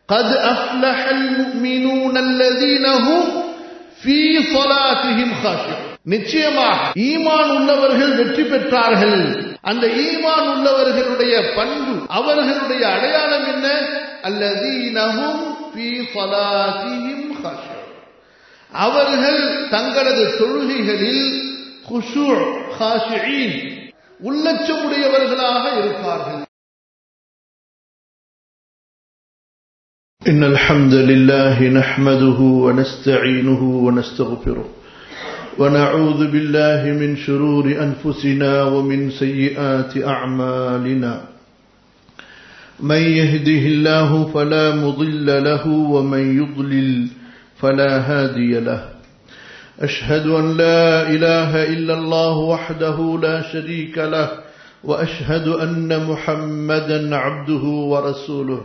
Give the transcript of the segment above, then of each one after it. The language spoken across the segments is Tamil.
قد أفلح المؤمنون الذين هم في صلاتهم خاشعون நிச்சயமாக ஈமான் உள்ளவர்கள் வெற்றி பெற்றார்கள் அந்த ஈமான் உள்ளவர்களுடைய பண்பு அவர்களுடைய அடையாளம் என்ன அல்லதீனஹும் ஃபீ ஸலாத்திஹிம் ஹஷூ அவர்கள் தங்களது தொழுகைகளில் குஷூ ஹாஷியின் உள்ளச்சமுடையவர்களாக இருப்பார்கள் إن الحمد لله نحمده ونستعينه ونستغفره ونعوذ بالله من شرور أنفسنا ومن سيئات أعمالنا من يهده الله فلا مضل له ومن يضلل فلا هادي له أشهد أن لا إله إلا الله وحده لا شريك له وأشهد أن محمدا عبده ورسوله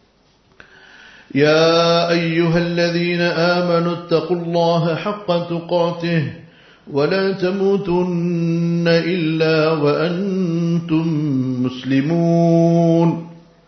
يا أيها الذين آمنوا اتقوا الله حق تقاته ولا تموتن إلا وأنتم مسلمون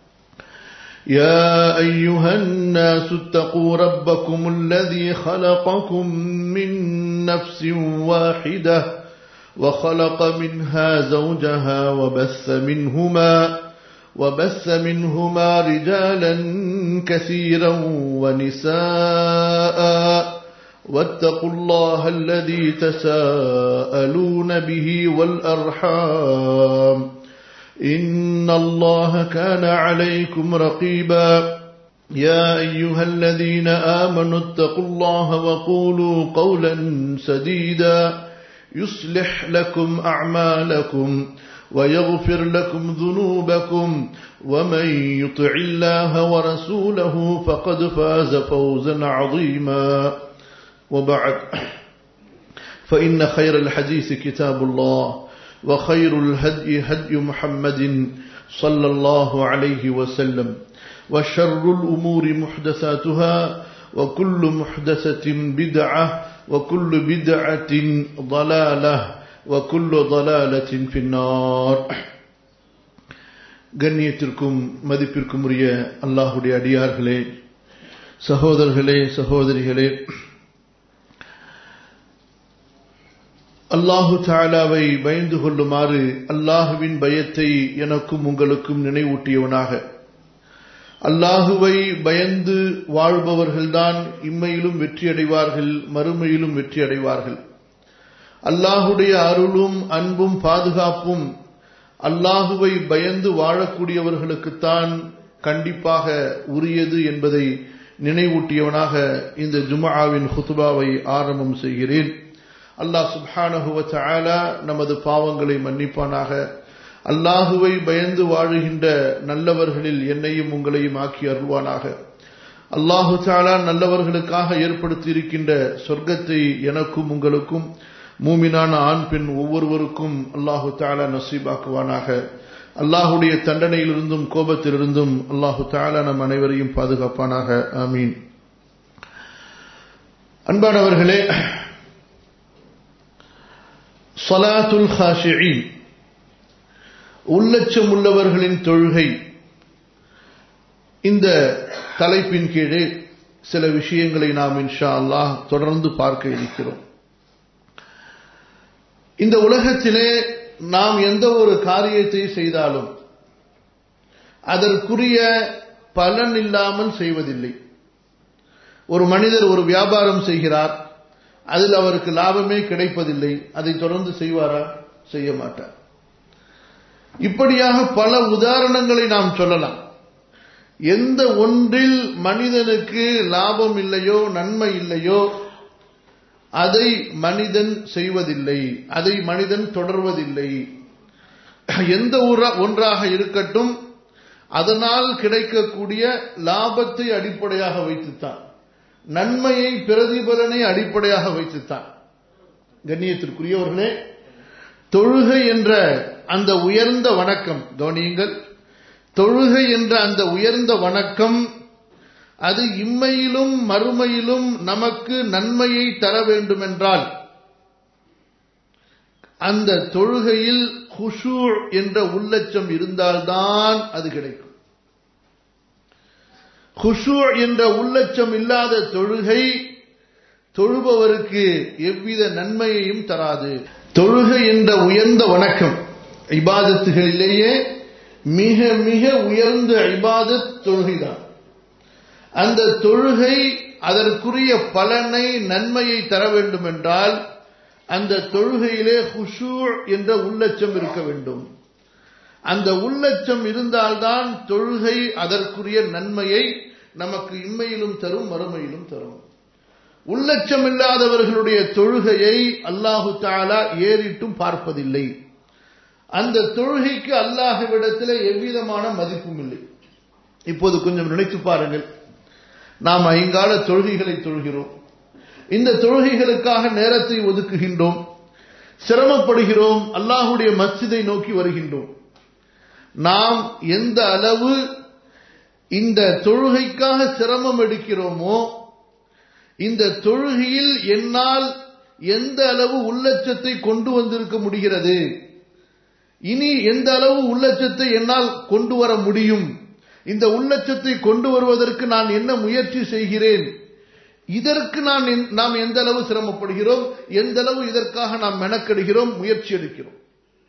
يا أيها الناس اتقوا ربكم الذي خلقكم من نفس واحدة وخلق منها زوجها وبث منهما وبث منهما رجالا كثيرا ونساء واتقوا الله الذي تساءلون به والأرحام إن الله كان عليكم رقيبا يا أيها الذين آمنوا اتقوا الله وقولوا قولا سديدا يصلح لكم أعمالكم ويغفر لكم ذنوبكم ومن يطع الله ورسوله فقد فاز فوزا عظيما وبعد فإن خير الحديث كتاب الله وخير الهدي هدي محمد صلى الله عليه وسلم وشر الأمور محدثاتها وكل محدثة بدعة وكل بدعة ضلالة وكل ضلالة في النار கண்ணியத்திற்கும் மதிப்பிற்கும் உரிய அல்லாஹுடைய அடியார்களே சகோதரர்களே சகோதரிகளே அல்லாஹு தாலாவை பயந்து கொள்ளுமாறு அல்லாஹுவின் பயத்தை எனக்கும் உங்களுக்கும் நினைவூட்டியவனாக அல்லாஹுவை பயந்து வாழ்பவர்கள்தான் இம்மையிலும் வெற்றியடைவார்கள் மறுமையிலும் வெற்றியடைவார்கள் அல்லாஹுடைய அருளும் அன்பும் பாதுகாப்பும் அல்லாஹுவை பயந்து வாழக்கூடியவர்களுக்குத்தான் கண்டிப்பாக உரியது என்பதை நினைவூட்டியவனாக இந்த ஜுமாவின் ஹுத்துபாவை ஆரம்பம் செய்கிறேன் அல்லாஹ் சுப்ஹானஹுவ தஆலா நமது பாவங்களை மன்னிப்பானாக அல்லாஹுவை பயந்து வாழுகின்ற நல்லவர்களில் என்னையும் உங்களையும் ஆக்கி அருள்வானாக அல்லாஹு தாலா நல்லவர்களுக்காக ஏற்படுத்தி இருக்கின்ற சொர்க்கத்தை எனக்கும் உங்களுக்கும் மூமினான ஆண் பெண் ஒவ்வொருவருக்கும் அல்லாஹு தாலா நசீபாக்குவானாக அல்லாஹுடைய தண்டனையிலிருந்தும் கோபத்திலிருந்தும் அல்லாஹு தாலா நம் அனைவரையும் பாதுகாப்பானாக ஆமீன் அன்பானவர்களே சலாத்துல் ஹாஷியின் உள்ளச்சம் உள்ளவர்களின் தொழுகை இந்த தலைப்பின் கீழே சில விஷயங்களை நாம் இன்ஷா அல்லாஹ் தொடர்ந்து பார்க்க இருக்கிறோம் இந்த உலகத்திலே நாம் எந்த ஒரு காரியத்தை செய்தாலும் அதற்குரிய பலன் இல்லாமல் செய்வதில்லை ஒரு மனிதர் ஒரு வியாபாரம் செய்கிறார் அதில் அவருக்கு லாபமே கிடைப்பதில்லை அதை தொடர்ந்து செய்வாரா செய்ய மாட்டார் இப்படியாக பல உதாரணங்களை நாம் சொல்லலாம் எந்த ஒன்றில் மனிதனுக்கு லாபம் இல்லையோ நன்மை இல்லையோ அதை மனிதன் செய்வதில்லை அதை மனிதன் தொடர்வதில்லை எந்த ஒன்றாக இருக்கட்டும் அதனால் கிடைக்கக்கூடிய லாபத்தை அடிப்படையாக வைத்துத்தான் நன்மையை பிரதிபலனை அடிப்படையாக வைத்துத்தான் கண்ணியத்திற்குரியவர்களே தொழுகை என்ற அந்த உயர்ந்த வணக்கம் கவனியுங்கள் தொழுகை என்ற அந்த உயர்ந்த வணக்கம் அது இம்மையிலும் மறுமையிலும் நமக்கு நன்மையை தர வேண்டுமென்றால் அந்த தொழுகையில் குஷூ என்ற உள்ளச்சம் இருந்தால்தான் அது கிடைக்கும் ஹுஷூ என்ற உள்ளச்சம் இல்லாத தொழுகை தொழுபவருக்கு எவ்வித நன்மையையும் தராது தொழுகை என்ற உயர்ந்த வணக்கம் இபாதத்துகளிலேயே மிக மிக உயர்ந்த இபாதத் தொழுகைதான் அந்த தொழுகை அதற்குரிய பலனை நன்மையை தர வேண்டும் என்றால் அந்த தொழுகையிலே ஹுஷூ என்ற உள்ளச்சம் இருக்க வேண்டும் அந்த உள்ளச்சம் இருந்தால்தான் தொழுகை அதற்குரிய நன்மையை நமக்கு இம்மையிலும் தரும் மறுமையிலும் தரும் உள்ளச்சம் இல்லாதவர்களுடைய தொழுகையை அல்லாஹு தாலா ஏறிட்டும் பார்ப்பதில்லை அந்த தொழுகைக்கு அல்லாஹுவிடத்தில் எவ்விதமான மதிப்பும் இல்லை இப்போது கொஞ்சம் நினைத்து பாருங்கள் நாம் ஐங்கால தொழுகைகளை தொழுகிறோம் இந்த தொழுகைகளுக்காக நேரத்தை ஒதுக்குகின்றோம் சிரமப்படுகிறோம் அல்லாஹுடைய மஸ்ஜிதை நோக்கி வருகின்றோம் நாம் எந்த அளவு இந்த தொழுகைக்காக சிரமம் எடுக்கிறோமோ இந்த தொழுகையில் என்னால் எந்த அளவு உள்ளச்சத்தை கொண்டு வந்திருக்க முடிகிறது இனி எந்த அளவு உள்ளச்சத்தை என்னால் கொண்டு வர முடியும் இந்த உள்ளச்சத்தை கொண்டு வருவதற்கு நான் என்ன முயற்சி செய்கிறேன் இதற்கு நான் நாம் எந்த அளவு சிரமப்படுகிறோம் எந்த அளவு இதற்காக நாம் மெனக்கெடுகிறோம் முயற்சி எடுக்கிறோம்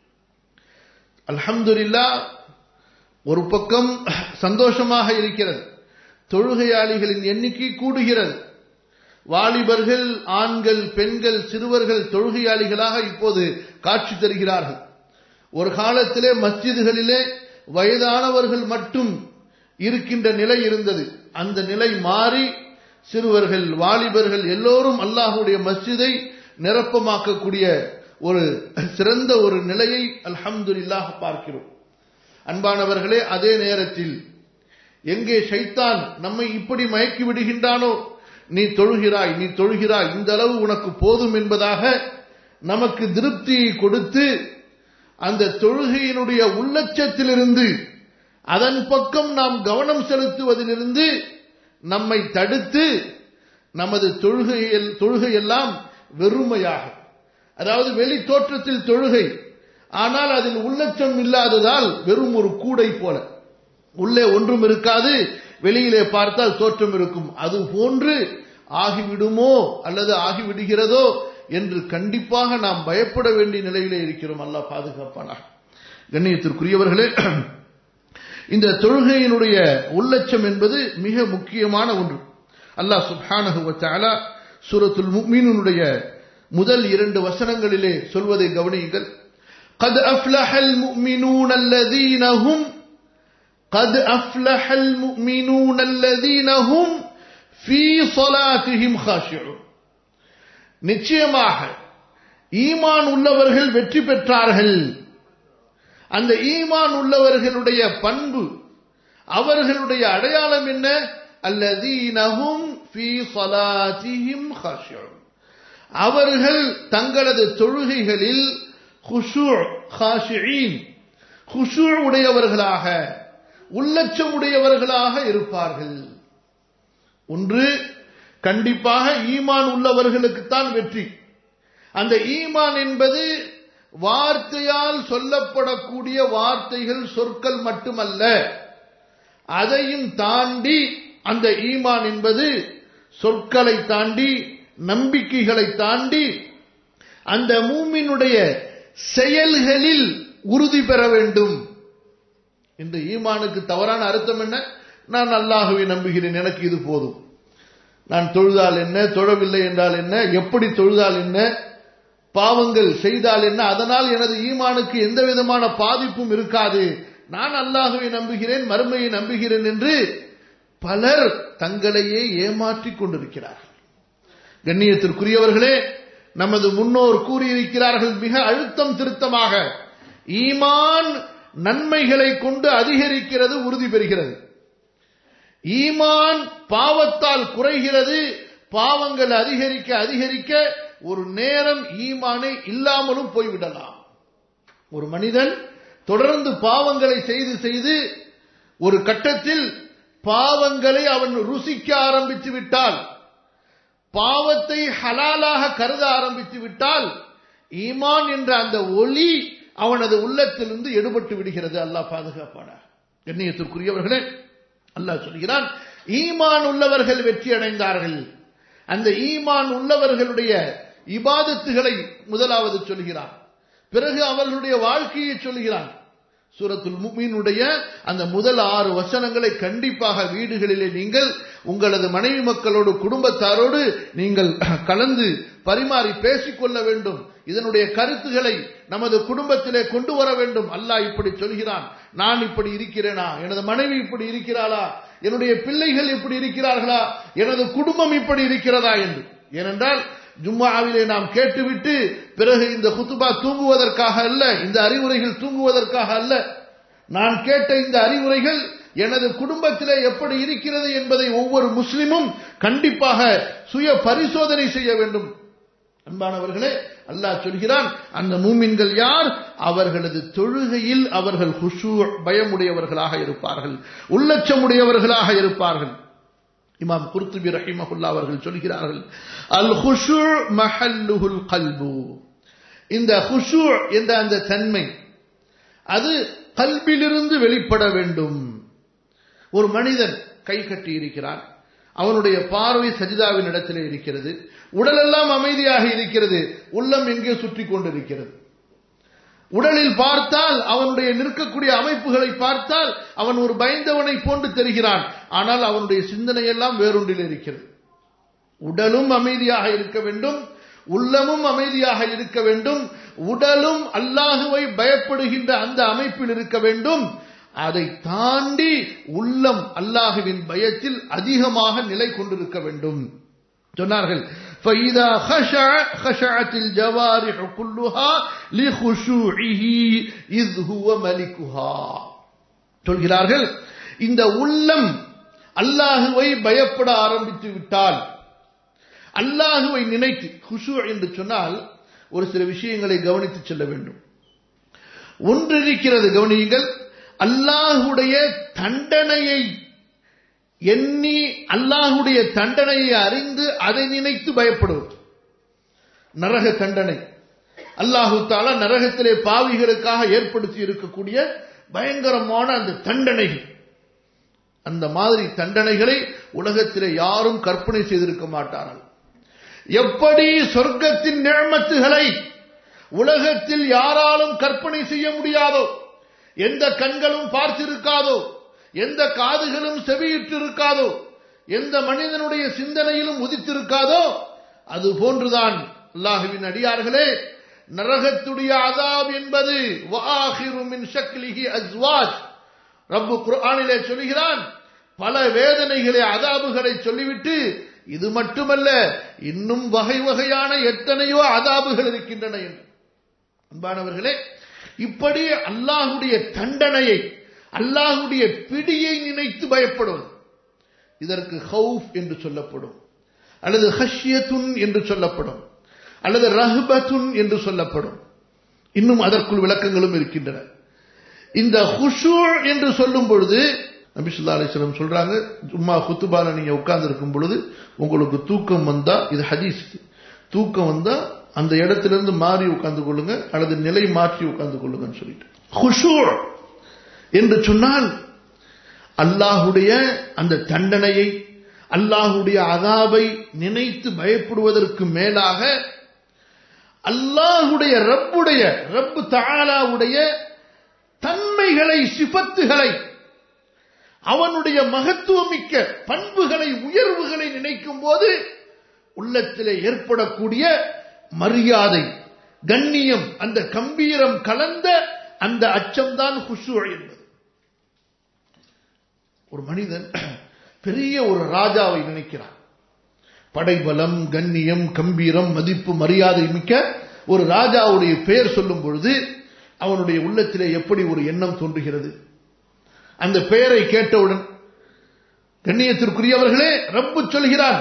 அல்ஹம்துலில்லா ஒரு பக்கம் சந்தோஷமாக இருக்கிறது தொழுகையாளிகளின் எண்ணிக்கை கூடுகிறது வாலிபர்கள் ஆண்கள் பெண்கள் சிறுவர்கள் தொழுகையாளிகளாக இப்போது காட்சி தருகிறார்கள் ஒரு காலத்திலே மஸ்ஜிதுகளிலே வயதானவர்கள் மட்டும் இருக்கின்ற நிலை இருந்தது அந்த நிலை மாறி சிறுவர்கள் வாலிபர்கள் எல்லோரும் அல்லாஹுடைய மஸ்ஜிதை நிரப்பமாக்கக்கூடிய ஒரு சிறந்த ஒரு நிலையை அல்ஹம்துலில்லாஹ் பார்க்கிறோம் அன்பானவர்களே அதே நேரத்தில் எங்கே ஷைத்தான் நம்மை இப்படி மயக்கி விடுகின்றானோ நீ தொழுகிறாய் நீ தொழுகிறாய் இந்த அளவு உனக்கு போதும் என்பதாக நமக்கு திருப்தியை கொடுத்து அந்த தொழுகையினுடைய உள்ளச்சத்திலிருந்து அதன் பக்கம் நாம் கவனம் செலுத்துவதிலிருந்து நம்மை தடுத்து நமது தொழுகையில் தொழுகையெல்லாம் வெறுமையாக அதாவது வெளி தோற்றத்தில் தொழுகை ஆனால் அதில் உள்ளச்சம் இல்லாததால் வெறும் ஒரு கூடை போல உள்ளே ஒன்றும் இருக்காது வெளியிலே பார்த்தால் தோற்றம் இருக்கும் அது போன்று ஆகிவிடுமோ அல்லது ஆகிவிடுகிறதோ என்று கண்டிப்பாக நாம் பயப்பட வேண்டிய நிலையிலே இருக்கிறோம் அல்லா பாதுகாப்பானாக கண்ணியத்திற்குரியவர்களே இந்த தொழுகையினுடைய உள்ளச்சம் என்பது மிக முக்கியமான ஒன்று அல்லாஹ் சுப்ஹானஹு வத்தஆலா சூரத்துல் முஃமினுடைய முதல் இரண்டு வசனங்களிலே சொல்வதை கவனியுங்கள் قد أفلح المؤمنون الذين هم قد أفلح المؤمنون الذين هم في صلاتهم خاشعون நிச்சயமாக ஈமான் உள்ளவர்கள் வெற்றி பெற்றார்கள் அந்த ஈமான் உள்ளவர்களுடைய பண்பு அவர்களுடைய அடையாளம் என்ன அல்லதீனஹும் ஃபீ ஸலாத்திஹிம் ஹாஷியூன் அவர்கள் தங்களது தொழுகைகளில் ஹுஷூ ஹாஷிஈன் ஹுஷூ உடையவர்களாக உள்ளச்சம் உடையவர்களாக இருப்பார்கள் ஒன்று கண்டிப்பாக ஈமான் உள்ளவர்களுக்குத்தான் வெற்றி அந்த ஈமான் என்பது வார்த்தையால் சொல்லப்படக்கூடிய வார்த்தைகள் சொற்கள் மட்டுமல்ல அதையும் தாண்டி அந்த ஈமான் என்பது சொற்களை தாண்டி நம்பிக்கைகளை தாண்டி அந்த மூமினுடைய செயல்களில் உறுதி பெற வேண்டும் இந்த ஈமானுக்கு தவறான அர்த்தம் என்ன நான் அல்லாஹுவை நம்புகிறேன் எனக்கு இது போதும் நான் தொழுதால் என்ன தொழவில்லை என்றால் என்ன எப்படி தொழுதால் என்ன பாவங்கள் செய்தால் என்ன அதனால் எனது ஈமானுக்கு எந்த விதமான பாதிப்பும் இருக்காது நான் அல்லாஹுவை நம்புகிறேன் மறுமையை நம்புகிறேன் என்று பலர் தங்களையே ஏமாற்றிக் கொண்டிருக்கிறார்கள் கண்ணியத்திற்குரியவர்களே நமது முன்னோர் கூறியிருக்கிறார்கள் மிக அழுத்தம் திருத்தமாக ஈமான் நன்மைகளை கொண்டு அதிகரிக்கிறது உறுதி பெறுகிறது ஈமான் பாவத்தால் குறைகிறது பாவங்கள் அதிகரிக்க அதிகரிக்க ஒரு நேரம் ஈமானை இல்லாமலும் போய்விடலாம் ஒரு மனிதன் தொடர்ந்து பாவங்களை செய்து செய்து ஒரு கட்டத்தில் பாவங்களை அவன் ருசிக்க ஆரம்பித்து விட்டால் பாவத்தை ஹலாலாக கருத ஆரம்பித்து விட்டால் ஈமான் என்ற அந்த ஒளி அவனது உள்ளத்திலிருந்து எடுபட்டு விடுகிறது அல்லாஹ் பாதுகாப்பான கண்ணியத்திற்குரியவர்களே அல்லாஹ் சொல்கிறான் ஈமான் உள்ளவர்கள் வெற்றி அடைந்தார்கள் அந்த ஈமான் உள்ளவர்களுடைய இபாதத்துகளை முதலாவது சொல்கிறான் பிறகு அவர்களுடைய வாழ்க்கையை சொல்கிறான் சூரத்துல் முக்மீனுடைய அந்த முதல் ஆறு வசனங்களை கண்டிப்பாக வீடுகளிலே நீங்கள் உங்களது மனைவி மக்களோடு குடும்பத்தாரோடு நீங்கள் கலந்து பரிமாறி பேசிக்கொள்ள வேண்டும் இதனுடைய கருத்துக்களை நமது குடும்பத்திலே கொண்டு வர வேண்டும் அல்லாஹ் இப்படி சொல்கிறான் நான் இப்படி இருக்கிறேனா எனது மனைவி இப்படி இருக்கிறாளா என்னுடைய பிள்ளைகள் இப்படி இருக்கிறார்களா எனது குடும்பம் இப்படி இருக்கிறதா என்று ஏனென்றால் ஜும்மாவிலே நாம் கேட்டுவிட்டு பிறகு இந்த குத்துபா தூங்குவதற்காக அல்ல இந்த அறிவுரைகள் தூங்குவதற்காக அல்ல நான் கேட்ட இந்த அறிவுரைகள் எனது குடும்பத்திலே எப்படி இருக்கிறது என்பதை ஒவ்வொரு முஸ்லிமும் கண்டிப்பாக சுய பரிசோதனை செய்ய வேண்டும் அன்பானவர்களே அல்லாஹ் சொல்கிறான் அந்த மூமின்கள் யார் அவர்களது தொழுகையில் அவர்கள் ஹுஷூ பயமுடையவர்களாக இருப்பார்கள் உள்ளச்சமுடையவர்களாக இருப்பார்கள் இமாம் குர்துபி ரஹிமஹுல்லா அவர்கள் சொல்கிறார்கள் அல் ஹுஷூ மஹல்லுஹுல் கல்பு இந்த ஹுஷூ என்ற அந்த தன்மை அது கல்பிலிருந்து வெளிப்பட வேண்டும் ஒரு மனிதன் கை கட்டி இருக்கிறான் அவனுடைய பார்வை சஜிதாவின் இடத்திலே இருக்கிறது உடலெல்லாம் அமைதியாக இருக்கிறது உள்ளம் எங்கே சுற்றி கொண்டிருக்கிறது உடலில் பார்த்தால் அவனுடைய நிற்கக்கூடிய அமைப்புகளை பார்த்தால் அவன் ஒரு பயந்தவனை போன்று தெரிகிறான் ஆனால் அவனுடைய சிந்தனை எல்லாம் வேறொன்றில் இருக்கிறது உடலும் அமைதியாக இருக்க வேண்டும் உள்ளமும் அமைதியாக இருக்க வேண்டும் உடலும் அல்லாஹுவை பயப்படுகின்ற அந்த அமைப்பில் இருக்க வேண்டும் அதை தாண்டி உள்ளம் அல்லாஹுவின் பயத்தில் அதிகமாக நிலை கொண்டிருக்க வேண்டும் சொன்னார்கள் فإذا خشع خشعت الجوارح كلها لخشوعه إذ هو ملكها சொல்கிறார்கள் இந்த உள்ளம் அல்லாஹுவை பயப்பட ஆரம்பித்து விட்டால் அல்லாஹுவை நினைத்து குஷு என்று சொன்னால் ஒரு சில விஷயங்களை கவனித்து செல்ல வேண்டும் ஒன்று இருக்கிறது கவனியுங்கள் அல்லாஹுடைய தண்டனையை எண்ணி அல்லாஹுடைய தண்டனையை அறிந்து அதை நினைத்து பயப்படுவது நரக தண்டனை அல்லாஹு தாலா நரகத்திலே பாவிகளுக்காக ஏற்படுத்தி இருக்கக்கூடிய பயங்கரமான அந்த தண்டனைகள் அந்த மாதிரி தண்டனைகளை உலகத்திலே யாரும் கற்பனை செய்திருக்க மாட்டார்கள் எப்படி சொர்க்கத்தின் நிழமத்துகளை உலகத்தில் யாராலும் கற்பனை செய்ய முடியாதோ எந்த கண்களும் பார்த்திருக்காதோ எந்த காதுகளும் செவியிட்டிருக்காதோ எந்த மனிதனுடைய சிந்தனையிலும் உதித்திருக்காதோ அது போன்றுதான் அல்லாஹுவின் அடியார்களே நரகத்துடைய அதாப் என்பது அஸ்வாஜ் ரப்பு குர்ஆனிலே சொல்கிறான் பல வேதனைகளை அதாபுகளை சொல்லிவிட்டு இது மட்டுமல்ல இன்னும் வகை வகையான எத்தனையோ அதாபுகள் இருக்கின்றன என்று அன்பானவர்களே இப்படி அல்லாஹுடைய தண்டனையை அல்லாஹுடைய பிடியை நினைத்து பயப்படுவது இதற்கு ஹவுஃப் என்று சொல்லப்படும் அல்லது ஹஷ்யத்துன் என்று சொல்லப்படும் அல்லது ரஹ்பத்துன் என்று சொல்லப்படும் இன்னும் அதற்குள் விளக்கங்களும் இருக்கின்றன இந்த ஹுஷூ என்று சொல்லும் பொழுது நபிசுல்லா அலிஸ்லம் சொல்றாங்க சும்மா குத்துபால நீங்க உட்கார்ந்து இருக்கும் பொழுது உங்களுக்கு தூக்கம் வந்தா இது ஹதீஸ் தூக்கம் வந்தா அந்த இடத்திலிருந்து மாறி உட்கார்ந்து கொள்ளுங்க அல்லது நிலை மாற்றி உட்கார்ந்து கொள்ளுங்கன்னு சொல்லிட்டு ஹுஷூ என்று சொன்னால் அல்லாஹுடைய அந்த தண்டனையை அல்லாஹுடைய அதாபை நினைத்து பயப்படுவதற்கு மேலாக அல்லாஹுடைய ரப்புடைய ரப்பு தாலாவுடைய தன்மைகளை சிபத்துகளை அவனுடைய மகத்துவமிக்க பண்புகளை உயர்வுகளை நினைக்கும் போது உள்ளத்திலே ஏற்படக்கூடிய மரியாதை கண்ணியம் அந்த கம்பீரம் கலந்த அந்த அச்சம்தான் ஹுஷு என்பது ஒரு மனிதன் பெரிய ஒரு ராஜாவை நினைக்கிறான் படைபலம் கண்ணியம் கம்பீரம் மதிப்பு மரியாதை மிக்க ஒரு ராஜாவுடைய பெயர் சொல்லும் பொழுது அவனுடைய உள்ளத்திலே எப்படி ஒரு எண்ணம் தோன்றுகிறது அந்த பெயரை கேட்டவுடன் கண்ணியத்திற்குரியவர்களே ரப்பு சொல்கிறான்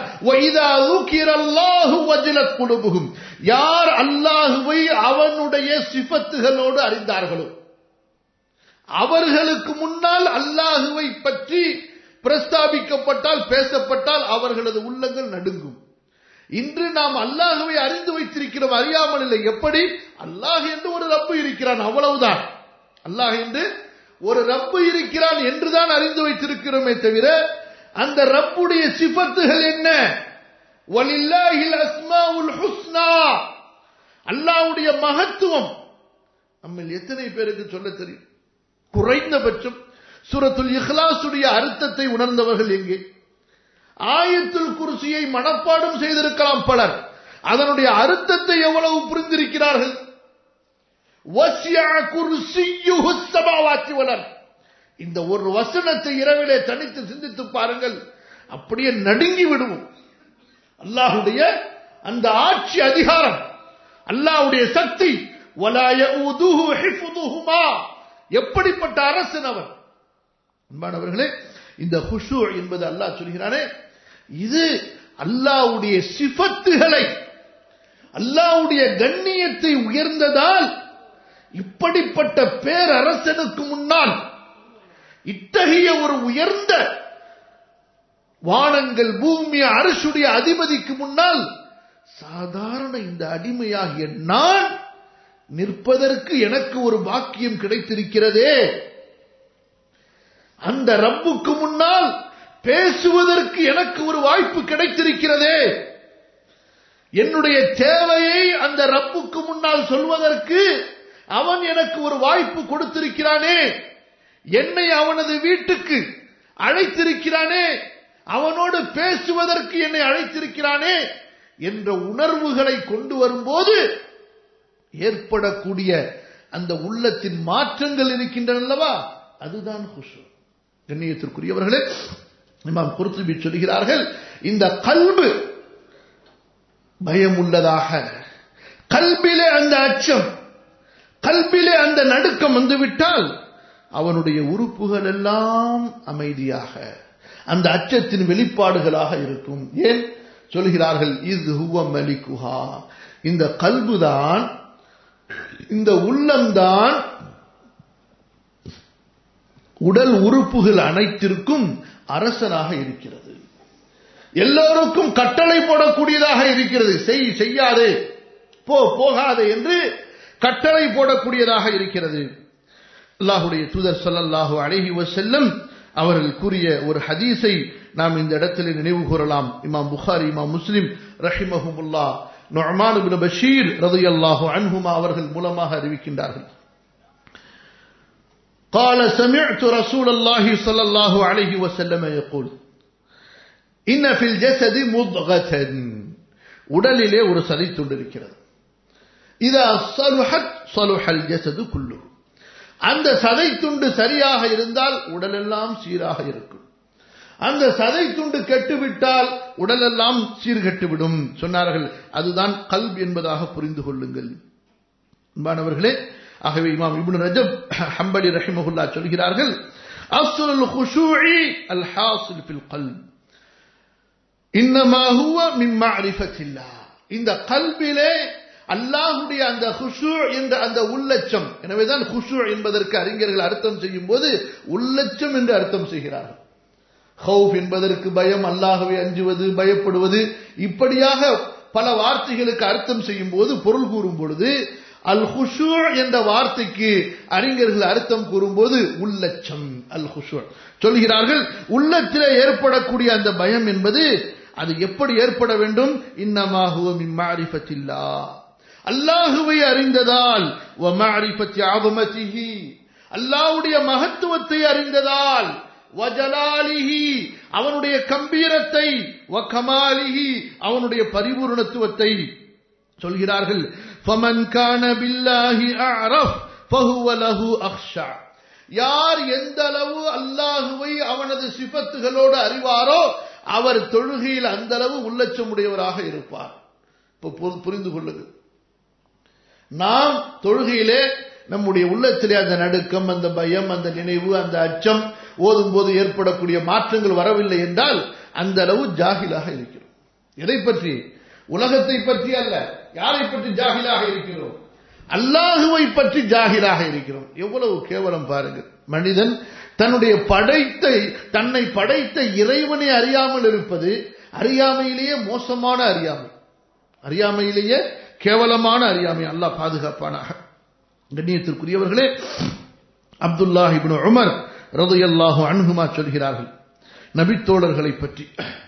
யார் அல்லாஹுவை அவனுடைய சிபத்துகளோடு அறிந்தார்களோ அவர்களுக்கு முன்னால் அல்லாஹுவை பற்றி பிரஸ்தாபிக்கப்பட்டால் பேசப்பட்டால் அவர்களது உள்ளங்கள் நடுங்கும் இன்று நாம் அல்லாஹுவை அறிந்து வைத்திருக்கிறோம் அறியாமல் இல்லை எப்படி அல்லாஹ் என்று ஒரு ரப்பு இருக்கிறான் அவ்வளவுதான் அல்லாஹ் என்று ஒரு ரப்பு இருக்கிறான் என்றுதான் அறிந்து வைத்திருக்கிறோமே தவிர அந்த ரப்புடைய சிபத்துகள் என்ன வலில்லாஹில் அஸ்மாவுல் ஹுஸ்னா அல்லாஹ்வுடைய மகத்துவம் நம்ம எத்தனை பேருக்கு சொல்ல தெரியும் குறைந்தபட்சம் சூரத்துல் இஹ்லாசுடைய அர்த்தத்தை உணர்ந்தவர்கள் எங்கே ஆயத்துல் குர்சியை மனப்பாடம் செய்திருக்கலாம் பலர் அதனுடைய அர்த்தத்தை எவ்வளவு புரிந்திருக்கிறார்கள் வஸ்யா குர்சியுஹு ஸமாவாத்தி வல் இந்த ஒரு வசனத்தை இரவிலே தனித்து சிந்தித்து பாருங்கள் அப்படியே நடுங்கி விடுவோம் அல்லாஹுடைய அந்த ஆட்சி அதிகாரம் அல்லாஹ்வுடைய சக்தி வலா யஊதுஹு ஹிஃபுதுஹுமா எப்படிப்பட்ட அரசன் அவர் அன்பானவர்களே இந்த ஹுஷு என்பது அல்லாஹ் சொல்கிறானே இது அல்லாஹ்வுடைய சிஃபத்துகளை அல்லாஹ்வுடைய கண்ணியத்தை உயர்ந்ததால் இப்படிப்பட்ட பேரரசனுக்கு முன்னால் இத்தகைய ஒரு உயர்ந்த வானங்கள் பூமி அரசுடைய அதிபதிக்கு முன்னால் சாதாரண இந்த அடிமையாகிய நான் நிற்பதற்கு எனக்கு ஒரு பாக்கியம் கிடைத்திருக்கிறதே அந்த ரப்புக்கு முன்னால் பேசுவதற்கு எனக்கு ஒரு வாய்ப்பு கிடைத்திருக்கிறதே என்னுடைய தேவையை அந்த ரப்புக்கு முன்னால் சொல்வதற்கு அவன் எனக்கு ஒரு வாய்ப்பு கொடுத்திருக்கிறானே என்னை அவனது வீட்டுக்கு அழைத்திருக்கிறானே அவனோடு பேசுவதற்கு என்னை அழைத்திருக்கிறானே என்ற உணர்வுகளை கொண்டு வரும்போது ஏற்படக்கூடிய அந்த உள்ளத்தின் மாற்றங்கள் இருக்கின்றன அல்லவா அதுதான் குஷு கண்ணியத்திற்குரியவர்களே இமாம் குருத்துபி சொல்கிறார்கள் இந்த கல்பு பயம் உள்ளதாக கல்பிலே அந்த அச்சம் கல்பிலே அந்த நடுக்கம் வந்துவிட்டால் அவனுடைய உறுப்புகள் எல்லாம் அமைதியாக அந்த அச்சத்தின் வெளிப்பாடுகளாக இருக்கும் ஏன் சொல்கிறார்கள் இது ஹுவ மலிகுஹா இந்த கல்புதான் இந்த உள்ளம்தான் உடல் உறுப்புகள் அனைத்திற்கும் அரசனாக இருக்கிறது எல்லோருக்கும் கட்டளை போடக்கூடியதாக இருக்கிறது செய் செய்யாதே போ போகாதே என்று கட்டளை போடக்கூடியதாக இருக்கிறது அல்லாஹுடைய தூதர் சொல்லல்லாஹு அழகி செல்லம் அவர்கள் கூறிய ஒரு ஹதீஸை நாம் இந்த இடத்தில் நினைவு கூறலாம் இமாம் புகாரி இமாம் முஸ்லிம் ரஹிமஹுமுல்லா நொஹ்மான் இப்னு பஷீர் ரலியல்லாஹு அன்ஹுமா அவர்கள் மூலமாக அறிவிக்கின்றார்கள் قال سمعت رسول الله صلى الله عليه وسلم يقول إن في الجسد مضغة உடலிலே ஒரு சதை துண்டு இருக்கிறது இதா சலுஹத் சலுஹல் ஜசது குல்லு அந்த சதை துண்டு சரியாக இருந்தால் உடலெல்லாம் சீராக இருக்கும் அந்த சதை துண்டு கெட்டுவிட்டால் உடலெல்லாம் சீர்கெட்டுவிடும் சொன்னார்கள் அதுதான் கல்ப் என்பதாக புரிந்து கொள்ளுங்கள் அன்பானவர்களே ஆகவே இமாம் இப்னு ரஜப் ஹம்பலி ரஹிமஹுல்லா சொல்கிறார்கள் அஸ்லுல் குஷூஇ அல் ஹாசில் ஃபில் கல்ப் இன்னமா ஹுவ மின் மஅரிஃபத்தில்லாஹ் இந்த கல்பிலே அல்லாஹுடைய அந்த ஹுஷு என்ற அந்த உள்ளச்சம் எனவேதான் ஹுஷு என்பதற்கு அறிஞர்கள் அர்த்தம் செய்யும் போது உள்ளச்சம் என்று அர்த்தம் செய்கிறார்கள் ஹவுப் என்பதற்கு பயம் அல்லாகவே அஞ்சுவது பயப்படுவது இப்படியாக பல வார்த்தைகளுக்கு அர்த்தம் செய்யும் போது பொருள் கூறும் பொழுது அல் ஹுஷு என்ற வார்த்தைக்கு அறிஞர்கள் அர்த்தம் கூறும்போது உள்ளச்சம் அல் ஹுஷு சொல்கிறார்கள் உள்ளத்திலே ஏற்படக்கூடிய அந்த பயம் என்பது அது எப்படி ஏற்பட வேண்டும் இன்னமாகுவ மிம்மாரிஃபத்தில்லா அல்லாஹுவை அறிந்ததால் அல்லாஹுடைய மகத்துவத்தை அறிந்ததால் வஜலாலிஹி அவனுடைய கம்பீரத்தை வகமாலிஹி அவனுடைய பரிபூர்ணத்துவத்தை சொல்கிறார்கள் ஃபமன் கான பில்லாஹி அஅரஃப் ஃபஹுவ லஹு அக்ஷா யார் எந்த அளவு அல்லாஹுவை அவனது சிபத்துகளோடு அறிவாரோ அவர் தொழுகையில் அந்த அளவு உள்ளச்சமுடையவராக இருப்பார் இப்போ புரிந்து கொள்ளுங்க நாம் தொழுகையிலே நம்முடைய உள்ளத்திலே அந்த நடுக்கம் அந்த பயம் அந்த நினைவு அந்த அச்சம் ஓதும் போது ஏற்படக்கூடிய மாற்றங்கள் வரவில்லை என்றால் அந்த அளவு ஜாகிலாக இருக்கிறோம் எதை பற்றி உலகத்தை பற்றி அல்ல யாரை பற்றி ஜாகிலாக இருக்கிறோம் அல்லாஹுவை பற்றி ஜாகிலாக இருக்கிறோம் எவ்வளவு கேவலம் பாருங்கள் மனிதன் தன்னுடைய படைத்தை தன்னை படைத்த இறைவனை அறியாமல் இருப்பது அறியாமையிலேயே மோசமான அறியாமை அறியாமையிலேயே கேவலமான அறியாமை அல்லாஹ் பாதுகாப்பானாக கண்ணியத்திற்குரியவர்களே அப்துல்லாஹ் இப்னு உமர் ரதையல்லாஹு அன்ஹுமா சொல்கிறார்கள் நபித்தோழர்களை பற்றி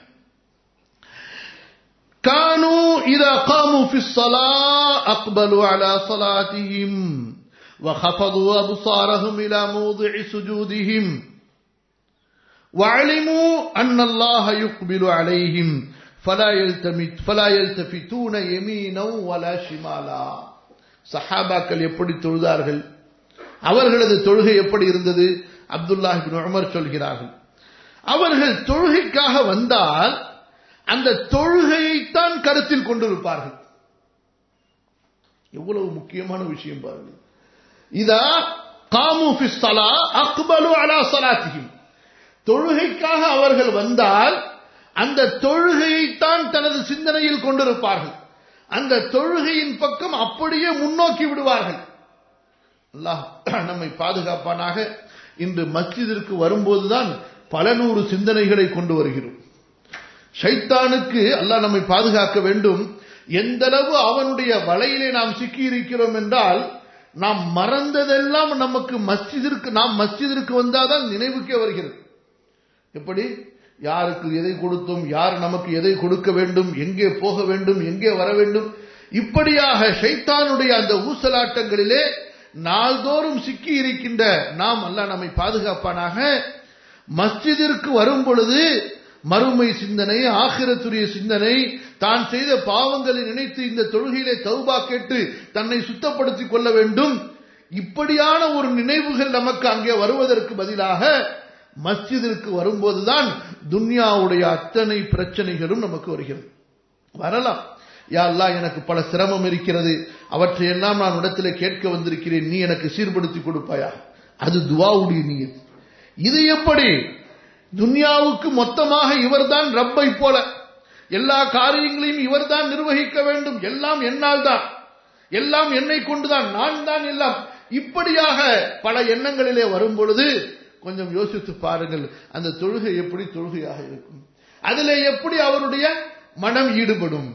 كانوا إذا قاموا في الصلاة أقبلوا على صلاتهم وخفضوا أبصارهم إلى موضع سجودهم وعلموا أن الله يقبل عليهم فلا يلتمت فلا يلتفتون يمينا ولا شمالا சஹாபாக்கள் எப்படி தொழுதார்கள் அவர்களது தொழுகை எப்படி இருந்தது அப்துல்லாஹ் பின் உமர் சொல்கிறார்கள் அவர்கள் தொழுகைக்காக வந்தால் அந்த தொழுகையைத்தான் கருத்தில் கொண்டிருப்பார்கள் எவ்வளவு முக்கியமான விஷயம் பாருங்கள் இதா காமு ஃபிஸ்ஸலா அக்பலு அலா ஸலாத்திஹிம் தொழுகைக்காக அவர்கள் வந்தால் அந்த தொழுகையைத்தான் தனது சிந்தனையில் கொண்டிருப்பார்கள் அந்த தொழுகையின் பக்கம் அப்படியே முன்னோக்கி விடுவார்கள் அல்லாஹ் நம்மை பாதுகாப்பானாக இன்று மஸ்ஜிதிற்கு வரும்போதுதான் பல நூறு சிந்தனைகளை கொண்டு வருகிறோம் ஷைத்தானுக்கு அல்லாஹ் நம்மை பாதுகாக்க வேண்டும் எந்தளவு அவனுடைய வலையிலே நாம் சிக்கி இருக்கிறோம் என்றால் நாம் மறந்ததெல்லாம் நமக்கு மஸ்ஜிதிற்கு நாம் மஸ்ஜிதிற்கு வந்தாதான் நினைவுக்கே வருகிறது எப்படி யாருக்கு எதை கொடுத்தோம் யார் நமக்கு எதை கொடுக்க வேண்டும் எங்கே போக வேண்டும் எங்கே வர வேண்டும் இப்படியாக ஷைத்தானுடைய அந்த ஊசலாட்டங்களிலே நாள்தோறும் சிக்கி இருக்கின்ற நாம் அல்ல நம்மை பாதுகாப்பானாக மஸ்ஜிதிற்கு வரும் பொழுது மறுமை சிந்தனை ஆகிரத்துரிய சிந்தனை தான் செய்த பாவங்களை நினைத்து இந்த தொழுகையிலே தௌபா கேட்டு தன்னை சுத்தப்படுத்திக் கொள்ள வேண்டும் இப்படியான ஒரு நினைவுகள் நமக்கு அங்கே வருவதற்கு பதிலாக மஸ்ஜிதிற்கு வரும்போதுதான் துன்யாவுடைய அத்தனை பிரச்சனைகளும் நமக்கு வருகிறது வரலாம் யா அல்லாஹ் எனக்கு பல சிரமம் இருக்கிறது அவற்றையெல்லாம் நான் இடத்திலே கேட்க வந்திருக்கிறேன் நீ எனக்கு சீர்படுத்தி கொடுப்பாயா அது துவாவுடைய நீயத் இது எப்படி துன்யாவுக்கு மொத்தமாக இவர்தான் ரப்பை போல எல்லா காரியங்களையும் இவர்தான் நிர்வகிக்க வேண்டும் எல்லாம் என்னால் தான் எல்லாம் என்னை கொண்டுதான் நான் தான் எல்லாம் இப்படியாக பல எண்ணங்களிலே வரும் பொழுது கொஞ்சம் யோசித்து பாருங்கள் அந்த தொழுகை எப்படி தொழுகையாக இருக்கும் அதிலே எப்படி அவருடைய மனம் ஈடுபடும்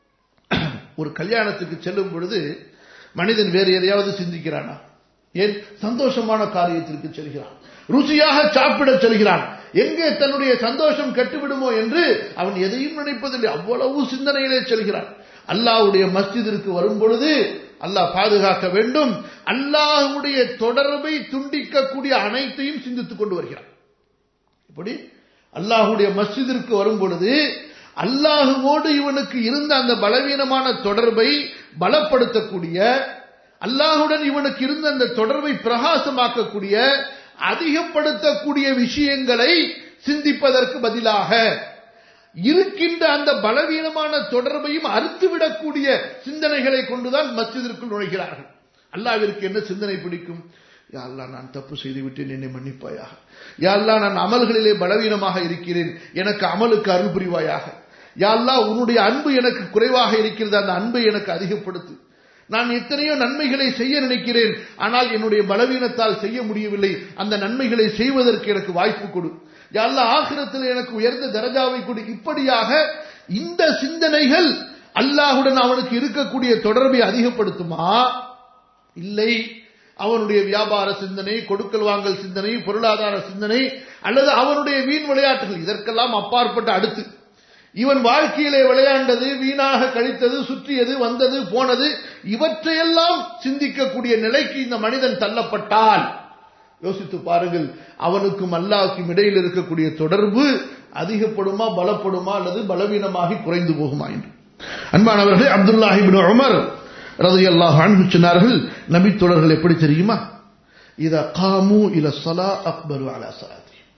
ஒரு கல்யாணத்துக்கு செல்லும் பொழுது மனிதன் வேறு எதையாவது சிந்திக்கிறானா ஏன் சந்தோஷமான காரியத்திற்கு செல்கிறான் ருசியாக சாப்பிட செல்கிறான் எங்கே தன்னுடைய சந்தோஷம் கெட்டுவிடுமோ என்று அவன் எதையும் நினைப்பதில்லை அவ்வளவு சிந்தனையிலே செல்கிறான் அல்லாஹ்வுடைய மஸ்ஜிதிற்கு வரும் பொழுது அல்லாஹ் பாதுகாக்க வேண்டும் அல்லாஹ்வுடைய தொடர்பை துண்டிக்கக்கூடிய அனைத்தையும் சிந்தித்துக் கொண்டு வருகிறான் இப்படி அல்லாஹ்வுடைய மஸ்ஜிதிற்கு வரும் பொழுது அல்லாஹுவோடு இவனுக்கு இருந்த அந்த பலவீனமான தொடர்பை பலப்படுத்தக்கூடிய அல்லாஹுடன் இவனுக்கு இருந்த அந்த தொடர்பை பிரகாசமாக்கக்கூடிய அதிகப்படுத்தக்கூடிய விஷயங்களை சிந்திப்பதற்கு பதிலாக இருக்கின்ற அந்த பலவீனமான தொடர்பையும் அறுத்துவிடக்கூடிய சிந்தனைகளை கொண்டுதான் மஸ்ஜிதிற்குள் நுழைகிறார்கள் அல்லாவிற்கு என்ன சிந்தனை பிடிக்கும் யாழ்லா நான் தப்பு செய்து விட்டேன் என்னை மன்னிப்பாயாக யாழ்லா நான் அமல்களிலே பலவீனமாக இருக்கிறேன் எனக்கு அமலுக்கு அருள் புரிவாயாக யாழ்லா உன்னுடைய அன்பு எனக்கு குறைவாக இருக்கிறது அந்த அன்பை எனக்கு அதிகப்படுத்து நான் எத்தனையோ நன்மைகளை செய்ய நினைக்கிறேன் ஆனால் என்னுடைய பலவீனத்தால் செய்ய முடியவில்லை அந்த நன்மைகளை செய்வதற்கு எனக்கு வாய்ப்பு கொடு அல்ல ஆகிரத்தில் எனக்கு உயர்ந்த தரஜாவை கொடு இப்படியாக இந்த சிந்தனைகள் அல்லாஹுடன் அவனுக்கு இருக்கக்கூடிய தொடர்பை அதிகப்படுத்துமா இல்லை அவனுடைய வியாபார சிந்தனை கொடுக்கல் வாங்கல் சிந்தனை பொருளாதார சிந்தனை அல்லது அவனுடைய வீண் விளையாட்டுகள் இதற்கெல்லாம் அப்பாற்பட்ட அடுத்து இவன் வாழ்க்கையிலே விளையாண்டது வீணாக கழித்தது சுற்றியது வந்தது போனது இவற்றையெல்லாம் சிந்திக்கக்கூடிய நிலைக்கு இந்த மனிதன் தள்ளப்பட்டால் யோசித்து பாருங்கள் அவனுக்கும் அல்லாவுக்கும் இடையில் இருக்கக்கூடிய தொடர்பு அதிகப்படுமா பலப்படுமா அல்லது பலவீனமாகி குறைந்து போகுமா என்று அன்பானவர்களே அப்துல்லாஹிபின் உமர் ரதி அல்லாஹ் அன்பு சொன்னார்கள் நபி தொடர்கள் எப்படி தெரியுமா இத காமு இல சலா அக்பரு அலா சலாத்தி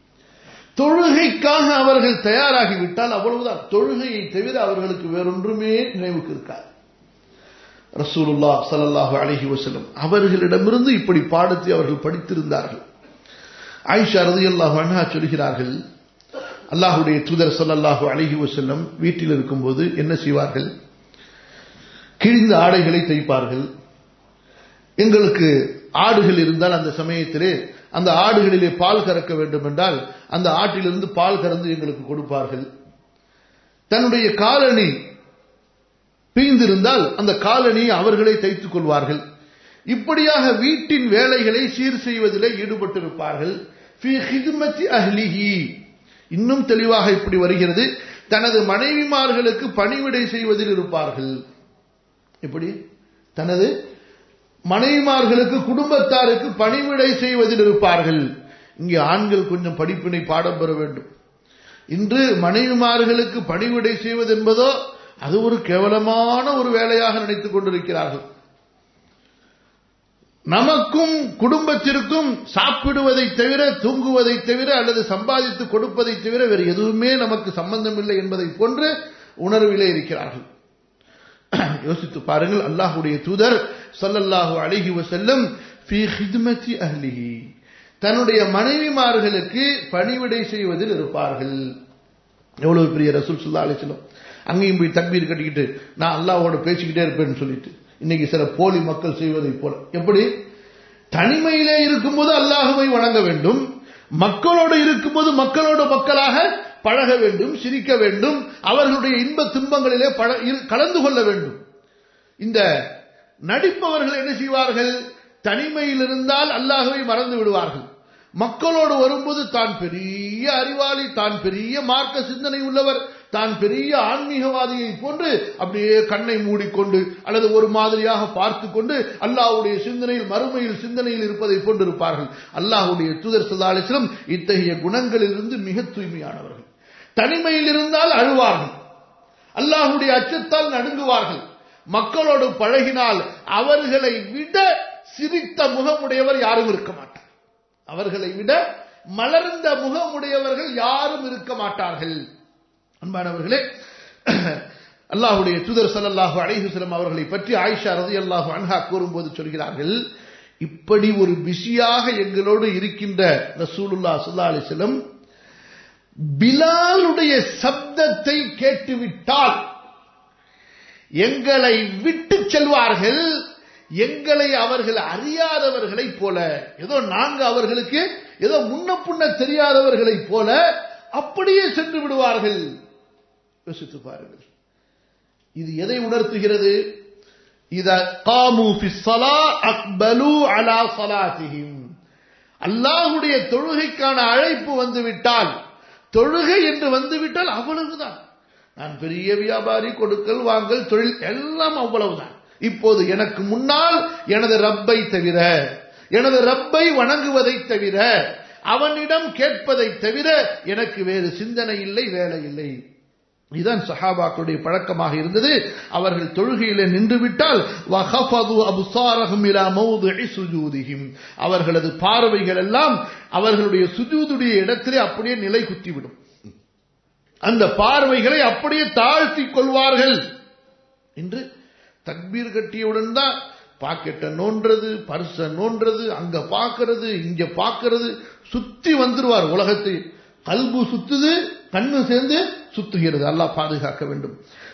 தொழுகைக்காக அவர்கள் தயாராகிவிட்டால் அவ்வளவுதான் தொழுகையை தவிர அவர்களுக்கு வேறொன்றுமே நினைவுக்கு இருக்காது ரசூலுல்லா சல்லாஹு அலஹி வசலம் அவர்களிடமிருந்து இப்படி பாடத்தை அவர்கள் படித்திருந்தார்கள் ஆயிஷா ரதி அல்லாஹு அண்ணா சொல்கிறார்கள் அல்லாஹுடைய தூதர் சல்லல்லாஹு அலஹி வசல்லம் வீட்டில் இருக்கும்போது என்ன செய்வார்கள் கிழிந்த ஆடைகளை தைப்பார்கள் எங்களுக்கு ஆடுகள் இருந்தால் அந்த சமயத்திலே அந்த ஆடுகளிலே பால் கறக்க வேண்டும் என்றால் அந்த ஆட்டிலிருந்து பால் கறந்து எங்களுக்கு கொடுப்பார்கள் தன்னுடைய காலணி பீந்திருந்தால் அந்த காலணியை அவர்களே தைத்துக் கொள்வார்கள் இப்படியாக வீட்டின் வேலைகளை சீர் செய்வதிலே ஈடுபட்டிருப்பார்கள் அஹ்லிஹி இன்னும் தெளிவாக இப்படி வருகிறது தனது மனைவிமார்களுக்கு பணிவிடை செய்வதில் இருப்பார்கள் எப்படி தனது மனைவிமார்களுக்கு குடும்பத்தாருக்கு பணிவிடை செய்வதில் இருப்பார்கள் இங்கே ஆண்கள் கொஞ்சம் படிப்பினை பாடம் பெற வேண்டும் இன்று மனைவிமார்களுக்கு பணிவிடை செய்வது என்பதோ அது ஒரு கேவலமான ஒரு வேலையாக நினைத்துக் கொண்டிருக்கிறார்கள் நமக்கும் குடும்பத்திற்கும் சாப்பிடுவதை தவிர தூங்குவதை தவிர அல்லது சம்பாதித்து கொடுப்பதை தவிர வேறு எதுவுமே நமக்கு சம்பந்தம் இல்லை என்பதை போன்று உணர்விலே இருக்கிறார்கள் யோசித்து பாருங்கள் அல்லாஹுடைய தூதர் சல்லல்லாஹு அழகி வசல்லம் ஃபி ஹித்மதி அஹ்லிஹி தன்னுடைய மனைவிமார்களுக்கு பணிவிடை செய்வதில் இருப்பார்கள் எவ்வளவு பெரிய ரசூல் சுல்லா அலிஸ்லம் அங்கேயும் போய் தக்பீர் கட்டிக்கிட்டு நான் அல்லாவோட பேசிக்கிட்டே இருப்பேன்னு சொல்லிட்டு இன்னைக்கு சில போலி மக்கள் செய்வதை போல எப்படி தனிமையிலே இருக்கும்போது அல்லாஹுவை வணங்க வேண்டும் மக்களோடு இருக்கும்போது மக்களோட மக்களாக பழக வேண்டும் சிரிக்க வேண்டும் அவர்களுடைய இன்ப துன்பங்களிலே கலந்து கொள்ள வேண்டும் இந்த நடிப்பவர்கள் என்ன செய்வார்கள் தனிமையில் இருந்தால் அல்லாஹுவை மறந்து விடுவார்கள் மக்களோடு வரும்போது தான் பெரிய அறிவாளி தான் பெரிய மார்க்க சிந்தனை உள்ளவர் தான் பெரிய ஆன்மீகவாதியை போன்று அப்படியே கண்ணை மூடிக்கொண்டு அல்லது ஒரு மாதிரியாக பார்த்து கொண்டு அல்லாஹுடைய சிந்தனையில் மறுமையில் சிந்தனையில் இருப்பதை போன்று இருப்பார்கள் அல்லாஹுடைய தூதர் சல்லாலிஸ்லம் இத்தகைய குணங்களிலிருந்து மிக தூய்மையானவர்கள் தனிமையில் இருந்தால் அழுவார்கள் அல்லாஹுடைய அச்சத்தால் நடுங்குவார்கள் மக்களோடு பழகினால் அவர்களை விட சிரித்த முகமுடையவர் யாரும் இருக்க மாட்டார் அவர்களை விட மலர்ந்த முகமுடையவர்கள் யாரும் இருக்க மாட்டார்கள் அன்பானவர்களே அல்லாஹுடைய தூதர் சல்லாஹூ அலிஹுசலம் அவர்களை பற்றி ஆயிஷா ரதி அல்லாஹு அன்ஹா கூறும்போது சொல்கிறார்கள் இப்படி ஒரு பிஸியாக எங்களோடு இருக்கின்ற ரசூலுல்லா சுல்லா அலிஸ்லம் பிலாலுடைய சப்தத்தை கேட்டுவிட்டால் எங்களை விட்டு செல்வார்கள் எங்களை அவர்கள் அறியாதவர்களைப் போல ஏதோ நாங்க அவர்களுக்கு ஏதோ முன்ன புண்ண தெரியாதவர்களைப் போல அப்படியே சென்று விடுவார்கள் யோசித்து பாருங்கள் இது எதை உணர்த்துகிறது இத காமு அக்பலு அலா சலாத்திஹிம் அல்லாஹுடைய தொழுகைக்கான அழைப்பு வந்துவிட்டால் தொழுகை என்று வந்துவிட்டால் அவ்வளவுதான் நான் பெரிய வியாபாரி கொடுக்கல் வாங்கல் தொழில் எல்லாம் அவ்வளவுதான் இப்போது எனக்கு முன்னால் எனது ரப்பை தவிர எனது ரப்பை வணங்குவதை தவிர அவனிடம் கேட்பதை தவிர எனக்கு வேறு சிந்தனை இல்லை வேலை இல்லை இதுதான் சஹாபாக்களுடைய பழக்கமாக இருந்தது அவர்கள் தொழுகையிலே நின்றுவிட்டால் அவர்களது பார்வைகள் எல்லாம் அவர்களுடைய சுஜூதுடைய இடத்திலே அப்படியே நிலை குத்திவிடும் அந்த பார்வைகளை அப்படியே தாழ்த்தி கொள்வார்கள் என்று தக்பீர் கட்டியவுடன் தான் பாக்கெட்டை நோன்றது பர்ச நோன்றது அங்க பாக்குறது இங்க பாக்குறது சுத்தி வந்துருவார் உலகத்தை கல்பு சுத்துது கண்ணு சேர்ந்து சுத்துகிறது அல்லாஹ் பாதுகாக்க வேண்டும்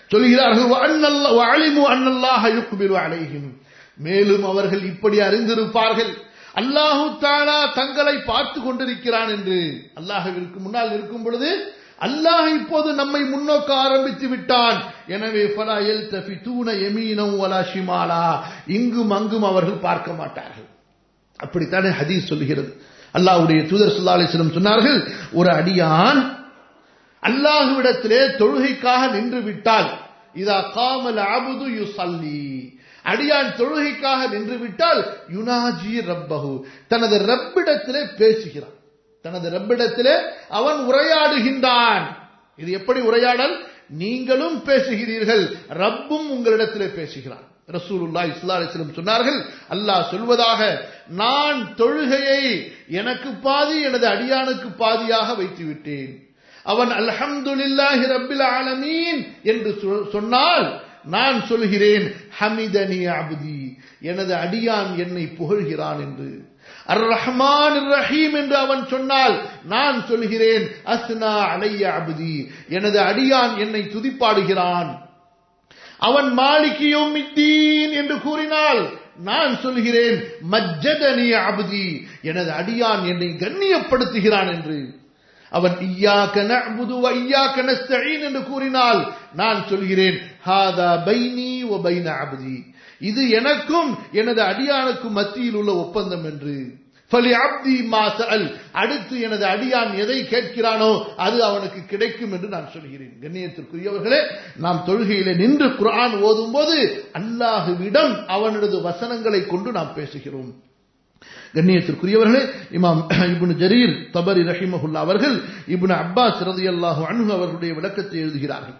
சொல்கிறார்கள் மேலும் அவர்கள் இப்படி அறிந்திருப்பார்கள் அல்லாஹு தாலா தங்களை பார்த்து கொண்டிருக்கிறான் என்று அல்லாஹுவிற்கு முன்னால் இருக்கும் பொழுது அல்லாஹ் இப்போது நம்மை முன்னோக்க ஆரம்பித்து விட்டான் எனவே ஃபலா எல் தஃபி தூண எமீனம் வலா ஷிமாலா இங்கும் அங்கும் அவர்கள் பார்க்க மாட்டார்கள் அப்படித்தானே ஹதீஸ் சொல்லுகிறது அல்லாஹ்வுடைய தூதர் சுல்லா அலிஸ்லம் சொன்னார்கள் ஒரு அடியான் அல்லாஹுவிடத்திலே தொழுகைக்காக நின்று விட்டால் இதா காமல் அபுது யுசல்லி அடியான் தொழுகைக்காக நின்று விட்டால் யுனாஜி ரப்பஹு தனது ரப்பிடத்திலே பேசுகிறான் தனது ரப்பிடத்திலே அவன் உரையாடுகின்றான் இது எப்படி உரையாடல் நீங்களும் பேசுகிறீர்கள் ரப்பும் உங்களிடத்திலே பேசுகிறான் ரசூலுல்லா இஸ்லா அலிஸ்லம் சொன்னார்கள் அல்லாஹ் சொல்வதாக நான் தொழுகையை எனக்கு பாதி எனது அடியானுக்கு பாதியாக வைத்து விட்டேன் அவன் அல்ஹம்துலில்லாஹி ரப்பில் ஆலமீன் என்று சொன்னால் நான் சொல்கிறேன் ஹமிதனி அபுதி எனது அடியான் என்னை புகழ்கிறான் என்று அர் ரஹ்மான் ரஹீம் என்று அவன் சொன்னால் நான் சொல்கிறேன் அஸ்னா அலைய அபுதி எனது அடியான் என்னை துதிப்பாடுகிறான் அவன் மாலிகியும் மித்தீன் என்று கூறினால் நான் சொல்கிறேன் மஜ்ஜதனி அபுதி எனது அடியான் என்னை கண்ணியப்படுத்துகிறான் என்று அவன் ஐயாக்க நஅ்புது வ ஐயாக்க நஸ்தஈன் என்று கூறினால் நான் சொல்கிறேன் ஹாதா பைனி வ பைன அப்தி இது எனக்கும் எனது அடியானுக்கும் மத்தியில் உள்ள ஒப்பந்தம் என்று ஃபலி அப்தி மாசல் அடுத்து எனது அடியான் எதை கேட்கிறானோ அது அவனுக்கு கிடைக்கும் என்று நான் சொல்கிறேன் கண்ணியத்திற்குரியவர்களே நாம் தொழுகையிலே நின்று குர்ஆன் ஓதும் போது அல்லாஹுவிடம் அவனது வசனங்களை கொண்டு நாம் பேசுகிறோம் கண்ணியத்திற்குரியவர்களே இமாம் இப்னு ஜரீர் தபரி ரஹிமஹுல்லா அவர்கள் இப்னு அப்பாஸ் ரலியல்லாஹு அன்ஹு அவர்களுடைய விளக்கத்தை எழுதுகிறார்கள்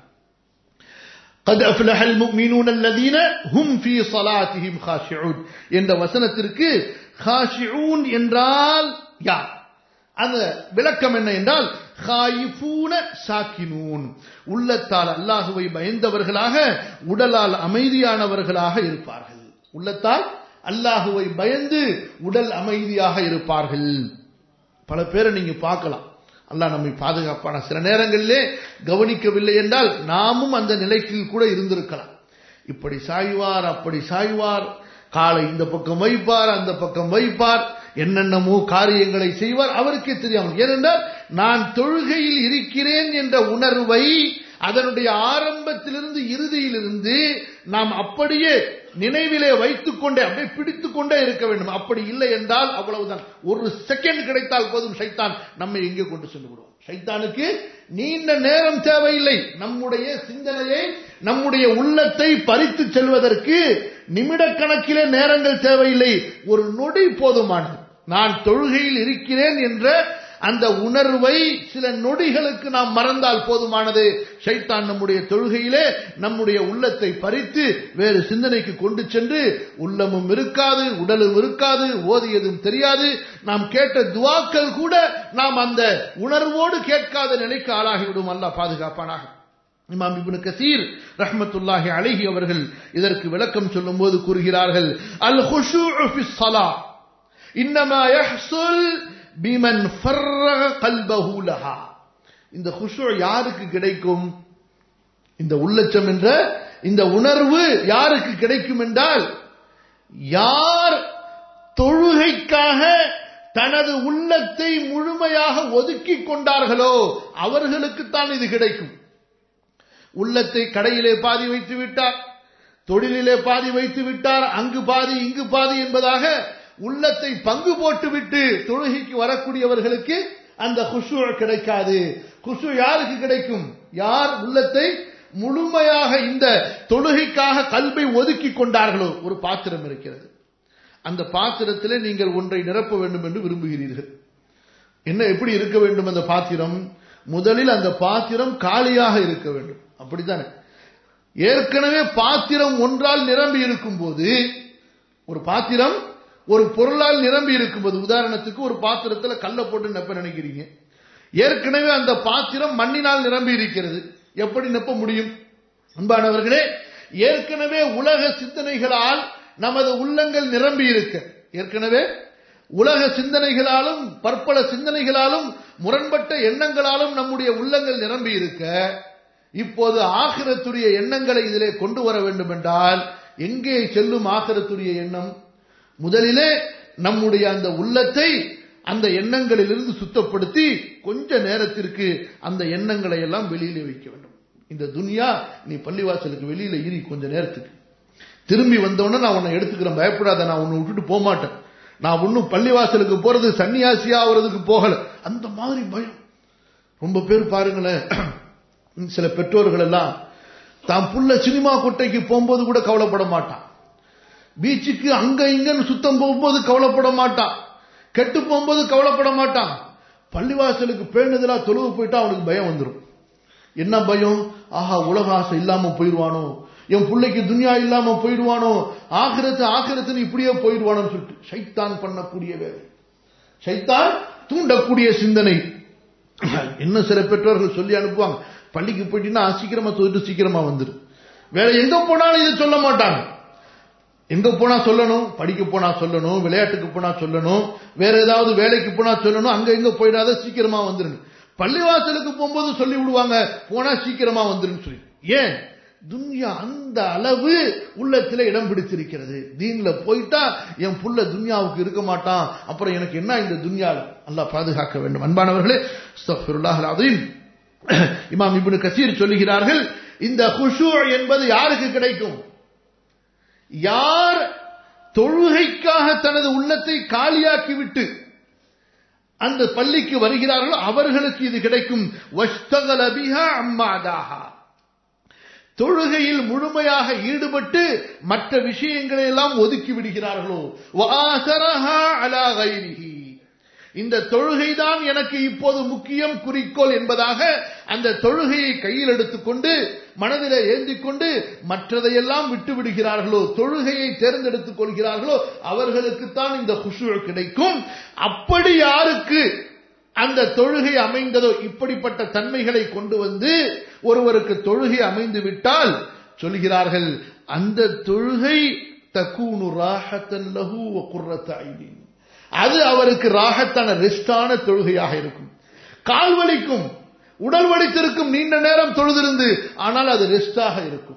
قد أفلح المؤمنون الذين هم في صلاتهم خاشعون என்ற வசனத்திற்கு خاشعون என்றால் யார் அந்த விளக்கம் என்ன என்றால் ஹாயிஃபூன சாக்கினூன் உள்ளத்தால் அல்லாஹுவை பயந்தவர்களாக உடலால் அமைதியானவர்களாக இருப்பார்கள் உள்ளத்தால் அல்லாஹுவை பயந்து உடல் அமைதியாக இருப்பார்கள் பல பேரை நீங்க பார்க்கலாம் அல்லாஹ் நம்மை பாதுகாப்பான சில நேரங்களிலே கவனிக்கவில்லை என்றால் நாமும் அந்த நிலைக்கு கூட இருந்திருக்கலாம் இப்படி சாய்வார் அப்படி சாய்வார் காலை இந்த பக்கம் வைப்பார் அந்த பக்கம் வைப்பார் என்னென்னமோ காரியங்களை செய்வார் அவருக்கே தெரியாமல் ஏனென்றால் நான் தொழுகையில் இருக்கிறேன் என்ற உணர்வை அதனுடைய ஆரம்பத்திலிருந்து இறுதியிலிருந்து நாம் அப்படியே நினைவிலே வைத்துக் கொண்டே அப்படியே பிடித்துக் கொண்டே இருக்க வேண்டும் அப்படி இல்லை என்றால் அவ்வளவுதான் ஒரு செகண்ட் கிடைத்தால் போதும் சைத்தான் நம்மை எங்கே கொண்டு சென்று விடுவோம் சைத்தானுக்கு நீண்ட நேரம் தேவையில்லை நம்முடைய சிந்தனையை நம்முடைய உள்ளத்தை பறித்து செல்வதற்கு நிமிட கணக்கிலே நேரங்கள் தேவையில்லை ஒரு நொடி போதுமானது நான் தொழுகையில் இருக்கிறேன் என்ற அந்த உணர்வை சில நொடிகளுக்கு நாம் மறந்தால் போதுமானது ஷைத்தான் நம்முடைய தொழுகையிலே நம்முடைய உள்ளத்தை பறித்து வேறு சிந்தனைக்கு கொண்டு சென்று உள்ளமும் இருக்காது உடலும் இருக்காது ஓதியதும் தெரியாது நாம் கேட்ட துவாக்கள் கூட நாம் அந்த உணர்வோடு கேட்காத நிலைக்கு ஆளாகிவிடும் அல்ல பாதுகாப்பானாக இமாம் இப்னு கசீர் ரஹ்மத்துல்லாஹி அலைஹி அவர்கள் இதற்கு விளக்கம் சொல்லும்போது கூறுகிறார்கள் அல் ஹுஷூஉ ஃபிஸ் ஸலா இன்னமா யஹ்சுல் பிமன் ஃபர்ரக கல்பஹு லஹா இந்த ஹுஷூ யாருக்கு கிடைக்கும் இந்த உள்ளச்சம் என்ற இந்த உணர்வு யாருக்கு கிடைக்கும் என்றால் யார் தொழுகைக்காக தனது உள்ளத்தை முழுமையாக ஒதுக்கி கொண்டார்களோ அவர்களுக்குத்தான் இது கிடைக்கும் உள்ளத்தை கடையிலே பாதி வைத்து விட்டார் தொழிலிலே பாதி வைத்து விட்டார் அங்கு பாதி இங்கு பாதி என்பதாக உள்ளத்தை பங்கு போட்டுவிட்டு தொழுகைக்கு வரக்கூடியவர்களுக்கு அந்த குஷு கிடைக்காது குஷு யாருக்கு கிடைக்கும் யார் உள்ளத்தை முழுமையாக இந்த தொழுகைக்காக கல்வை ஒதுக்கி கொண்டார்களோ ஒரு பாத்திரம் இருக்கிறது அந்த பாத்திரத்திலே நீங்கள் ஒன்றை நிரப்ப வேண்டும் என்று விரும்புகிறீர்கள் என்ன எப்படி இருக்க வேண்டும் அந்த பாத்திரம் முதலில் அந்த பாத்திரம் காலியாக இருக்க வேண்டும் அப்படித்தானே ஏற்கனவே பாத்திரம் ஒன்றால் நிரம்பி இருக்கும் போது ஒரு பாத்திரம் ஒரு பொருளால் நிரம்பி இருக்கும்போது உதாரணத்துக்கு ஒரு பாத்திரத்துல கல்ல போட்டு நெப்ப நினைக்கிறீங்க ஏற்கனவே அந்த பாத்திரம் மண்ணினால் நிரம்பி இருக்கிறது எப்படி நெப்ப முடியும் அன்பானவர்களே ஏற்கனவே உலக சிந்தனைகளால் நமது உள்ளங்கள் நிரம்பி இருக்க ஏற்கனவே உலக சிந்தனைகளாலும் பற்பல சிந்தனைகளாலும் முரண்பட்ட எண்ணங்களாலும் நம்முடைய உள்ளங்கள் நிரம்பி இருக்க இப்போது ஆகிரத்துடைய எண்ணங்களை இதிலே கொண்டு வர வேண்டும் என்றால் எங்கே செல்லும் ஆகிரத்துடைய எண்ணம் முதலிலே நம்முடைய அந்த உள்ளத்தை அந்த எண்ணங்களிலிருந்து சுத்தப்படுத்தி கொஞ்ச நேரத்திற்கு அந்த எண்ணங்களை எல்லாம் வெளியில வைக்க வேண்டும் இந்த துனியா நீ பள்ளிவாசலுக்கு வெளியில இரு கொஞ்ச நேரத்துக்கு திரும்பி வந்தோடனே நான் உன்னை எடுத்துக்கிறேன் பயப்படாத நான் உன்னை விட்டுட்டு போக மாட்டேன் நான் ஒன்னும் பள்ளிவாசலுக்கு போறது சன்னியாசியா ஆகிறதுக்கு போகல அந்த மாதிரி பயம் ரொம்ப பேர் பாருங்களேன் சில பெற்றோர்கள் எல்லாம் தான் புள்ள சினிமா கொட்டைக்கு போகும்போது கூட கவலைப்பட மாட்டான் பீச்சுக்கு அங்க இங்கன்னு சுத்தம் போகும்போது கவலைப்பட மாட்டான் கெட்டு போகும்போது கவலைப்பட மாட்டான் பள்ளிவாசலுக்கு பேணுதலா தொழுவு போயிட்டா அவனுக்கு பயம் வந்துடும் என்ன பயம் ஆஹா உலக ஆசை இல்லாம போயிடுவானோ என் பிள்ளைக்கு துனியா இல்லாம போயிடுவானோ ஆகிரத்து ஆகிரத்துன்னு இப்படியே போயிடுவானோன்னு சொல்லிட்டு சைத்தான் பண்ணக்கூடிய வேலை சைத்தான் தூண்டக்கூடிய சிந்தனை என்ன சில பெற்றோர்கள் சொல்லி அனுப்புவாங்க பள்ளிக்கு போயிட்டீங்கன்னா சீக்கிரமா தொழிட்டு சீக்கிரமா வந்துரு வேற எங்க போனாலும் இதை சொல்ல மாட்டாங்க எங்க போனா சொல்லணும் படிக்க போனா சொல்லணும் விளையாட்டுக்கு போனா சொல்லணும் வேற ஏதாவது வேலைக்கு போனா சொல்லணும் அங்க எங்க போயிடாத சீக்கிரமா வந்துருன்னு பள்ளிவாசலுக்கு போகும்போது சொல்லி விடுவாங்க போனா சீக்கிரமா வந்துருன்னு சொல்லி ஏன் துன்யா அந்த அளவு உள்ளத்துல இடம் பிடிச்சிருக்கிறது தீன்ல போயிட்டா என் புள்ள துன்யாவுக்கு இருக்க மாட்டான் அப்புறம் எனக்கு என்ன இந்த துன்யா அல்லா பாதுகாக்க வேண்டும் அன்பானவர்களே அதையும் இமாம் இப்னு கசீர் சொல்லுகிறார்கள் இந்த குஷு என்பது யாருக்கு கிடைக்கும் யார் தொழுகைக்காக தனது உள்ளத்தை காலியாக்கி விட்டு அந்த பள்ளிக்கு வருகிறார்களோ அவர்களுக்கு இது கிடைக்கும் வஷ்தகல பிஹா அம்மாதாஹா தொழுகையில் முழுமையாக ஈடுபட்டு மற்ற விஷயங்களை எல்லாம் ஒதுக்கி விடுகிறார்களோ வாசரஹா அலா கைரிஹி இந்த தொழுகைதான் எனக்கு இப்போது முக்கியம் குறிக்கோள் என்பதாக அந்த தொழுகையை கையில் எடுத்துக்கொண்டு மனதில் ஏந்தி கொண்டு மற்றதையெல்லாம் விட்டு விடுகிறார்களோ தொழுகையை தேர்ந்தெடுத்துக் கொள்கிறார்களோ அவர்களுக்குத்தான் இந்த குஷு கிடைக்கும் அப்படி யாருக்கு அந்த தொழுகை அமைந்ததோ இப்படிப்பட்ட தன்மைகளை கொண்டு வந்து ஒருவருக்கு தொழுகை அமைந்து விட்டால் சொல்கிறார்கள் அந்த தொழுகை தக்கூனு ராஹத்தன் லஹு குர்ரத்த ஐனின் அது அவருக்கு ராகத்தான ரெஸ்டான தொழுகையாக இருக்கும் கால் வலிக்கும் உடல் வலித்திருக்கும் நீண்ட நேரம் தொழுதிருந்து ஆனால் அது ரெஸ்டாக இருக்கும்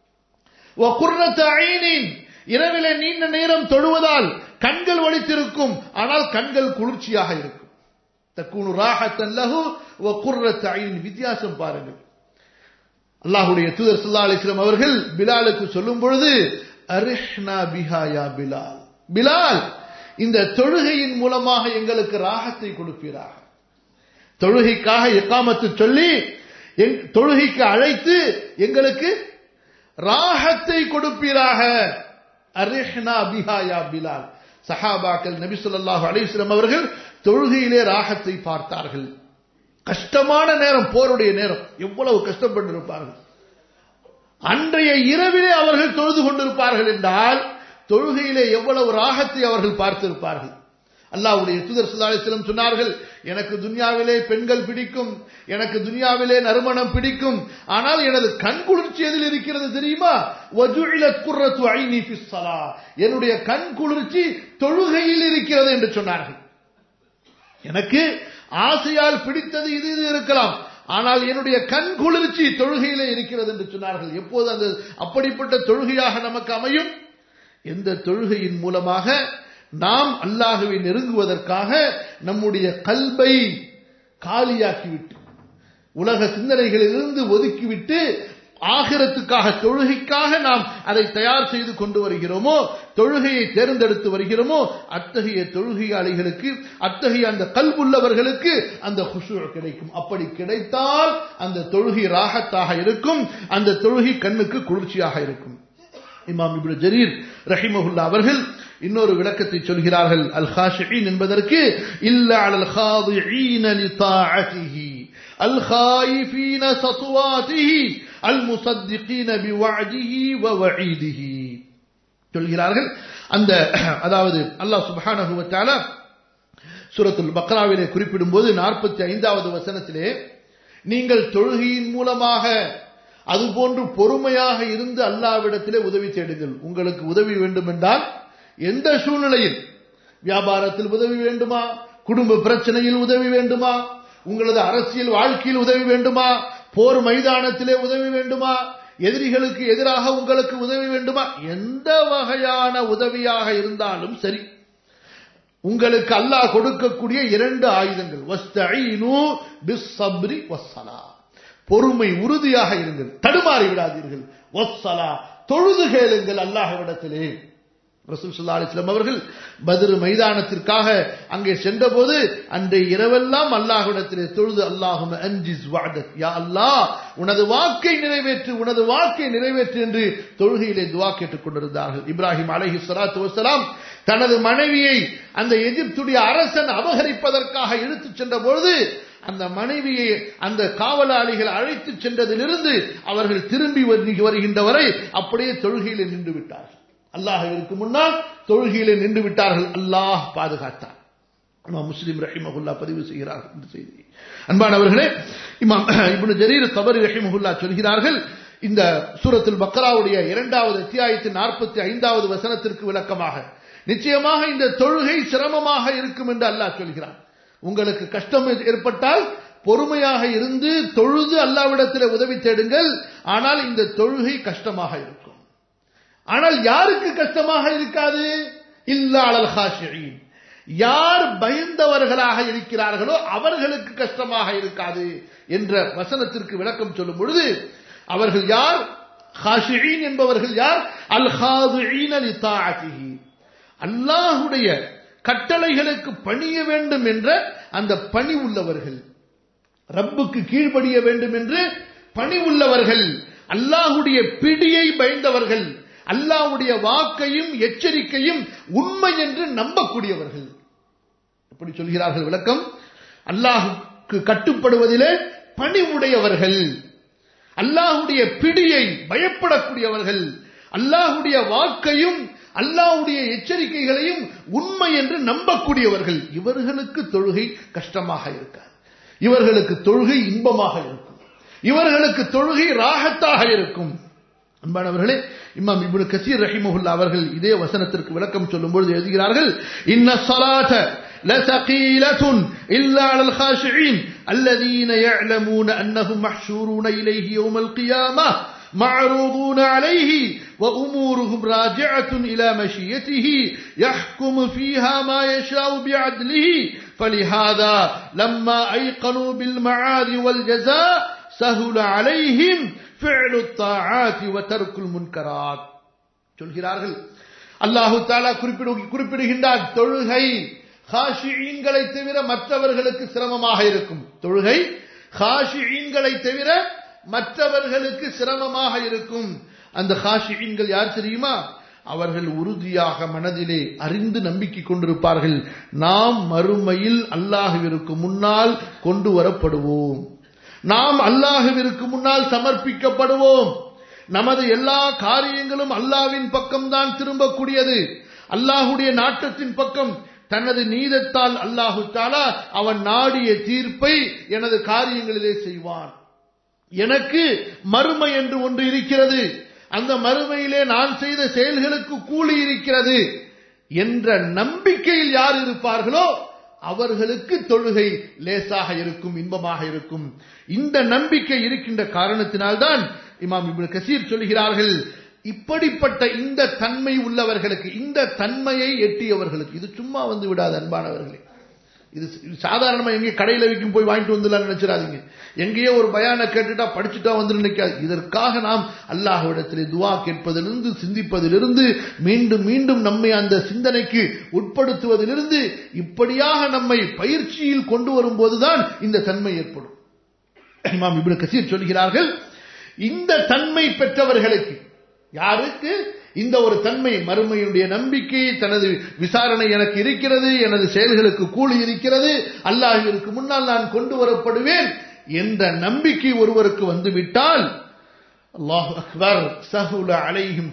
இரவிலே நீண்ட நேரம் தொழுவதால் கண்கள் வலித்திருக்கும் ஆனால் கண்கள் குளிர்ச்சியாக இருக்கும் தக்கூனு ராகத்தன் லஹு குர்ரத்த ஐனின் வித்தியாசம் பாருங்கள் அல்லாஹுடைய தூதர் சல்லா அலிஸ்லாம் அவர்கள் பிலாலுக்கு சொல்லும் பொழுது அரிஷ்னா பிஹாயா பிலால் பிலால் இந்த தொழுகையின் மூலமாக எங்களுக்கு ராகத்தை கொடுப்பீராக தொழுகைக்காக எக்காமத்து சொல்லி தொழுகைக்கு அழைத்து எங்களுக்கு ராகத்தை கொடுப்பீராக அரிஹ்னா பிஹாயா பிலால் சஹாபாக்கள் நபி சொல்லாஹு அலிஸ்லாம் அவர்கள் தொழுகையிலே ராகத்தை பார்த்தார்கள் கஷ்டமான நேரம் போருடைய நேரம் எவ்வளவு கஷ்டப்பட்டிருப்பார்கள் அன்றைய இரவிலே அவர்கள் தொழுது கொண்டிருப்பார்கள் என்றால் தொழுகையிலே எவ்வளவு ராகத்தை அவர்கள் பார்த்திருப்பார்கள் அல்லாவுடைய தூதர் சுல்லாஸ்லம் சொன்னார்கள் எனக்கு துன்யாவிலே பெண்கள் பிடிக்கும் எனக்கு துன்யாவிலே நறுமணம் பிடிக்கும் ஆனால் எனது கண் குளிர்ச்சி எதில் இருக்கிறது தெரியுமா என்னுடைய கண் குளிர்ச்சி தொழுகையில் இருக்கிறது என்று சொன்னார்கள் எனக்கு ஆசையால் பிடித்தது இது இது இருக்கலாம் ஆனால் என்னுடைய கண் குளிர்ச்சி தொழுகையிலே இருக்கிறது என்று சொன்னார்கள் எப்போது அந்த அப்படிப்பட்ட தொழுகையாக நமக்கு அமையும் எந்த தொழுகையின் மூலமாக நாம் அல்லாஹுவை நெருங்குவதற்காக நம்முடைய கல்வை காலியாக்கிவிட்டு உலக சிந்தனைகளிலிருந்து ஒதுக்கிவிட்டு ஆகிரத்துக்காக தொழுகைக்காக நாம் அதை தயார் செய்து கொண்டு வருகிறோமோ தொழுகையை தேர்ந்தெடுத்து வருகிறோமோ அத்தகைய தொழுகையாளிகளுக்கு அத்தகைய அந்த கல்வுள்ளவர்களுக்கு அந்த குஷு கிடைக்கும் அப்படி கிடைத்தால் அந்த தொழுகை ராகத்தாக இருக்கும் அந்த தொழுகை கண்ணுக்கு குளிர்ச்சியாக இருக்கும் இமாம் இப்னு ஜரீர் ரஹிமஹுல்லா அவர்கள் இன்னொரு விளக்கத்தை சொல்கிறார்கள் அல் ஹாஷின் என்பதற்கு இல்ல அல் ஹாதிஈன லிதாஅதிஹி அல் ஹாயிஃபீன சத்வாதிஹி அல் முசத்திகீன பிவஅதிஹி வ வஈதிஹி சொல்கிறார்கள் அந்த அதாவது அல்லாஹ் சுப்ஹானஹு வ தஆலா சூரத்துல் பக்ராவிலே குறிப்பிடும்போது நாற்பத்தி ஐந்தாவது வசனத்திலே நீங்கள் தொழுகையின் மூலமாக அதுபோன்று பொறுமையாக இருந்து அல்லாவிடத்திலே உதவி தேடுங்கள் உங்களுக்கு உதவி வேண்டும் என்றால் எந்த சூழ்நிலையில் வியாபாரத்தில் உதவி வேண்டுமா குடும்ப பிரச்சனையில் உதவி வேண்டுமா உங்களது அரசியல் வாழ்க்கையில் உதவி வேண்டுமா போர் மைதானத்திலே உதவி வேண்டுமா எதிரிகளுக்கு எதிராக உங்களுக்கு உதவி வேண்டுமா எந்த வகையான உதவியாக இருந்தாலும் சரி உங்களுக்கு அல்லாஹ் கொடுக்கக்கூடிய இரண்டு ஆயுதங்கள் வஸ்தஈனு பிஸ்ஸப்ரி வஸ்ஸலா பொறுமை உறுதியாக இருங்கள் தடுமாறி விடாதீர்கள் வஸ்ஸலா தொழுது கேளுங்கள் அல்லாஹ்விடத்திலே ரசூல் ஸல்லல்லாஹு அலைஹி வஸல்லம் அவர்கள் பத்ர் மைதானத்திற்காக அங்கே சென்றபோது அன்றைய இரவெல்லாம் அல்லாஹ்விடத்திலே தொழுது அல்லாஹும் அன்ஜிஸ் வஅதக் யா அல்லாஹ் உனது வாக்கை நிறைவேற்று உனது வாக்கை நிறைவேற்று என்று தொழுகையிலே துஆ கேட்டுக் கொண்டிருந்தார்கள் இப்ராஹிம் அலைஹி ஸலாத்து வஸலாம் தனது மனைவியை அந்த எகிப்துடைய அரசன் அபகரிப்பதற்காக இழுத்துச் சென்ற பொழுது அந்த மனைவியை அந்த காவலாளிகள் அழைத்து சென்றதிலிருந்து அவர்கள் திரும்பி வருகின்ற வரை அப்படியே தொழுகையில் நின்று விட்டார்கள் அல்லாஹிற்கு முன்னால் தொழுகையிலே நின்று விட்டார்கள் அல்லாஹ் பாதுகாத்தார் இமாம் முஸ்லிம் ரஹிமஹுல்லா பதிவு செய்கிறார்கள் இந்த செய்தி அன்பானவர்களே இமாம் இப்னு ஜரீர் தபரி ரஹிமஹுல்லா சொல்கிறார்கள் இந்த சூரத்தில் பக்ராவுடைய இரண்டாவது அத்தியாயத்தின் நாற்பத்தி ஐந்தாவது வசனத்திற்கு விளக்கமாக நிச்சயமாக இந்த தொழுகை சிரமமாக இருக்கும் என்று அல்லாஹ் சொல்கிறான் உங்களுக்கு கஷ்டம் ஏற்பட்டால் பொறுமையாக இருந்து தொழுது அல்லாவிடத்தில் உதவி தேடுங்கள் ஆனால் இந்த தொழுகை கஷ்டமாக இருக்கும் ஆனால் யாருக்கு கஷ்டமாக இருக்காது இல்லாளல் ஹாஷியின் யார் பயந்தவர்களாக இருக்கிறார்களோ அவர்களுக்கு கஷ்டமாக இருக்காது என்ற வசனத்திற்கு விளக்கம் சொல்லும் பொழுது அவர்கள் யார் ஹாஷியின் என்பவர்கள் யார் அல் ஹாதுஈன் அலி அல்லாஹுடைய கட்டளைகளுக்கு பணிய வேண்டும் என்ற அந்த பணி உள்ளவர்கள் ரப்புக்கு கீழ்ப்படிய வேண்டும் என்று பணி உள்ளவர்கள் அல்லாஹுடைய பிடியை பயந்தவர்கள் அல்லாஹுடைய வாக்கையும் எச்சரிக்கையும் உண்மை என்று நம்பக்கூடியவர்கள் எப்படி சொல்கிறார்கள் விளக்கம் அல்லாஹுக்கு கட்டுப்படுவதிலே பணிவுடையவர்கள் அல்லாஹுடைய பிடியை பயப்படக்கூடியவர்கள் அல்லாஹுடைய வாக்கையும் அல்லாஹுடைய எச்சரிக்கைகளையும் உண்மை என்று நம்பக்கூடியவர்கள் இவர்களுக்கு தொழுகை கஷ்டமாக இருக்காது இவர்களுக்கு தொழுகை இன்பமாக இருக்கும் இவர்களுக்கு தொழுகை ராகத்தாக இருக்கும் அன்பானவர்களே இமாம் இப்னு கசீர் ரஹிமஹுல்லா அவர்கள் இதே வசனத்திற்கு விளக்கம் சொல்லும்போது எழுதுகிறார்கள் இன்ன ஸலாத لثقيلة إلا على الخاشعين الذين يعلمون أنهم محشورون إليه يوم القيامة معروضون عليه وأمورهم راجعة إلى مشيته يحكم فيها ما يشاء بعدله فلهذا لما أيقنوا بالمعاد والجزاء سهل عليهم فعل الطاعات وترك المنكرات சொல்கிறார்கள் அல்லாஹு தாலா குறிப்பிடு குறிப்பிடுகின்றார் தொழுகை ஹாஷிஈன்களை தவிர மற்றவர்களுக்கு சிரமமாக இருக்கும் தொழுகை ஹாஷிஈன்களை தவிர மற்றவர்களுக்கு சிரமமாக இருக்கும் அந்த ஹாஷிஈன்கள் யார் தெரியுமா அவர்கள் உறுதியாக மனதிலே அறிந்து நம்பிக்கை கொண்டிருப்பார்கள் நாம் மறுமையில் அல்லாஹுவிற்கு முன்னால் கொண்டு வரப்படுவோம் நாம் அல்லாஹுவிற்கு முன்னால் சமர்ப்பிக்கப்படுவோம் நமது எல்லா காரியங்களும் அல்லாவின் பக்கம்தான் திரும்பக்கூடியது அல்லாஹுடைய நாட்டத்தின் பக்கம் தனது நீதத்தால் அல்லாஹு தாலா அவன் நாடிய தீர்ப்பை எனது காரியங்களிலே செய்வான் எனக்கு மறுமை என்று ஒன்று இருக்கிறது அந்த மறுமையிலே நான் செய்த செயல்களுக்கு கூலி இருக்கிறது என்ற நம்பிக்கையில் யார் இருப்பார்களோ அவர்களுக்கு தொழுகை லேசாக இருக்கும் இன்பமாக இருக்கும் இந்த நம்பிக்கை இருக்கின்ற காரணத்தினால்தான் இமாம் இப்னு கசீர் சொல்கிறார்கள் இப்படிப்பட்ட இந்த தன்மை உள்ளவர்களுக்கு இந்த தன்மையை எட்டியவர்களுக்கு இது சும்மா வந்து விடாது அன்பானவர்களே இது சாதாரணமா எங்கே கடையில விற்கும் போய் வாங்கிட்டு வந்துடலாம் நினைச்சிடாதீங்க எங்கேயோ ஒரு பயான கேட்டுட்டா படிச்சுட்டா வந்து நினைக்காது இதற்காக நாம் அல்லாஹ்விடத்திலே துவா கேட்பதிலிருந்து சிந்திப்பதிலிருந்து மீண்டும் மீண்டும் நம்மை அந்த சிந்தனைக்கு உட்படுத்துவதிலிருந்து இப்படியாக நம்மை பயிற்சியில் கொண்டு வரும்போதுதான் இந்த தன்மை ஏற்படும் இமாம் இப்னு கசீர் சொல்கிறார்கள் இந்த தன்மை பெற்றவர்களுக்கு யாருக்கு இந்த ஒரு தன்மை மறுமையுடைய நம்பிக்கை தனது விசாரணை எனக்கு இருக்கிறது எனது செயல்களுக்கு கூலி இருக்கிறது அல்லாஹிற்கு முன்னால் நான் கொண்டு வரப்படுவேன் என்ற நம்பிக்கை ஒருவருக்கு வந்துவிட்டால் அல்லாஹ் அக்பர் சஹுல அலைஹிம்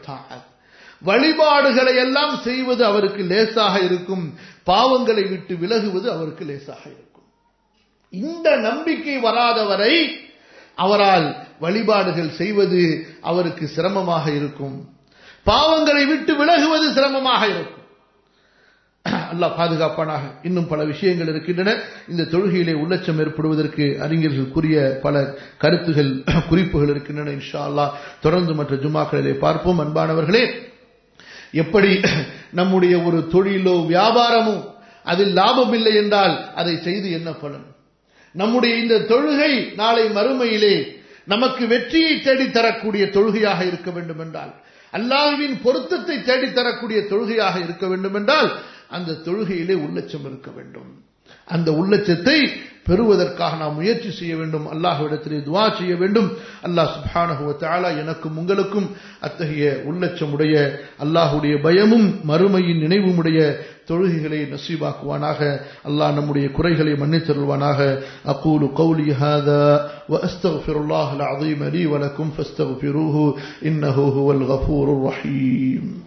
வழிபாடுகளை எல்லாம் செய்வது அவருக்கு லேசாக இருக்கும் பாவங்களை விட்டு விலகுவது அவருக்கு லேசாக இருக்கும் இந்த நம்பிக்கை வராதவரை அவரால் வழிபாடுகள் செய்வது அவருக்கு சிரமமாக இருக்கும் பாவங்களை விட்டு விலகுவது சிரமமாக இருக்கும் அல்லாஹ் பாதுகாப்பானாக இன்னும் பல விஷயங்கள் இருக்கின்றன இந்த தொழுகையிலே உள்ளச்சம் ஏற்படுவதற்கு அறிஞர்கள் கூறிய பல கருத்துகள் குறிப்புகள் இருக்கின்றன இன்ஷா அல்லாஹ் தொடர்ந்து மற்ற ஜுமாக்களிலே பார்ப்போம் அன்பானவர்களே எப்படி நம்முடைய ஒரு தொழிலோ வியாபாரமோ அதில் லாபம் இல்லை என்றால் அதை செய்து என்ன பலன் நம்முடைய இந்த தொழுகை நாளை மறுமையிலே நமக்கு வெற்றியை தேடி தரக்கூடிய தொழுகையாக இருக்க வேண்டும் என்றால் அல்லாஹுவின் பொருத்தத்தை தேடி தரக்கூடிய தொழுகையாக இருக்க வேண்டும் என்றால் அந்த தொழுகையிலே உள்ளச்சம் இருக்க வேண்டும் அந்த உள்ளச்சத்தை பெறுவதற்காக நாம் முயற்சி செய்ய வேண்டும் அல்லாஹ்விடத்திலே துவா செய்ய வேண்டும் அல்லாஹ் சுப்ஹானஹு வ தஆலா எனக்கும் உங்களுக்கும் அத்தகைய உள்ளச்சமுடைய அல்லாஹ்வுடைய பயமும் மறுமையின் நினைவுமுடைய தொழுகைகளை நசீபாக்குவானாக அல்லாஹ் நம்முடைய குறைகளை மன்னித்தருள்வானாக அகூலு கௌலி ஹாதா وأستغفر الله العظيم لي ولكم فاستغفروه إنه هو الغفور الرحيم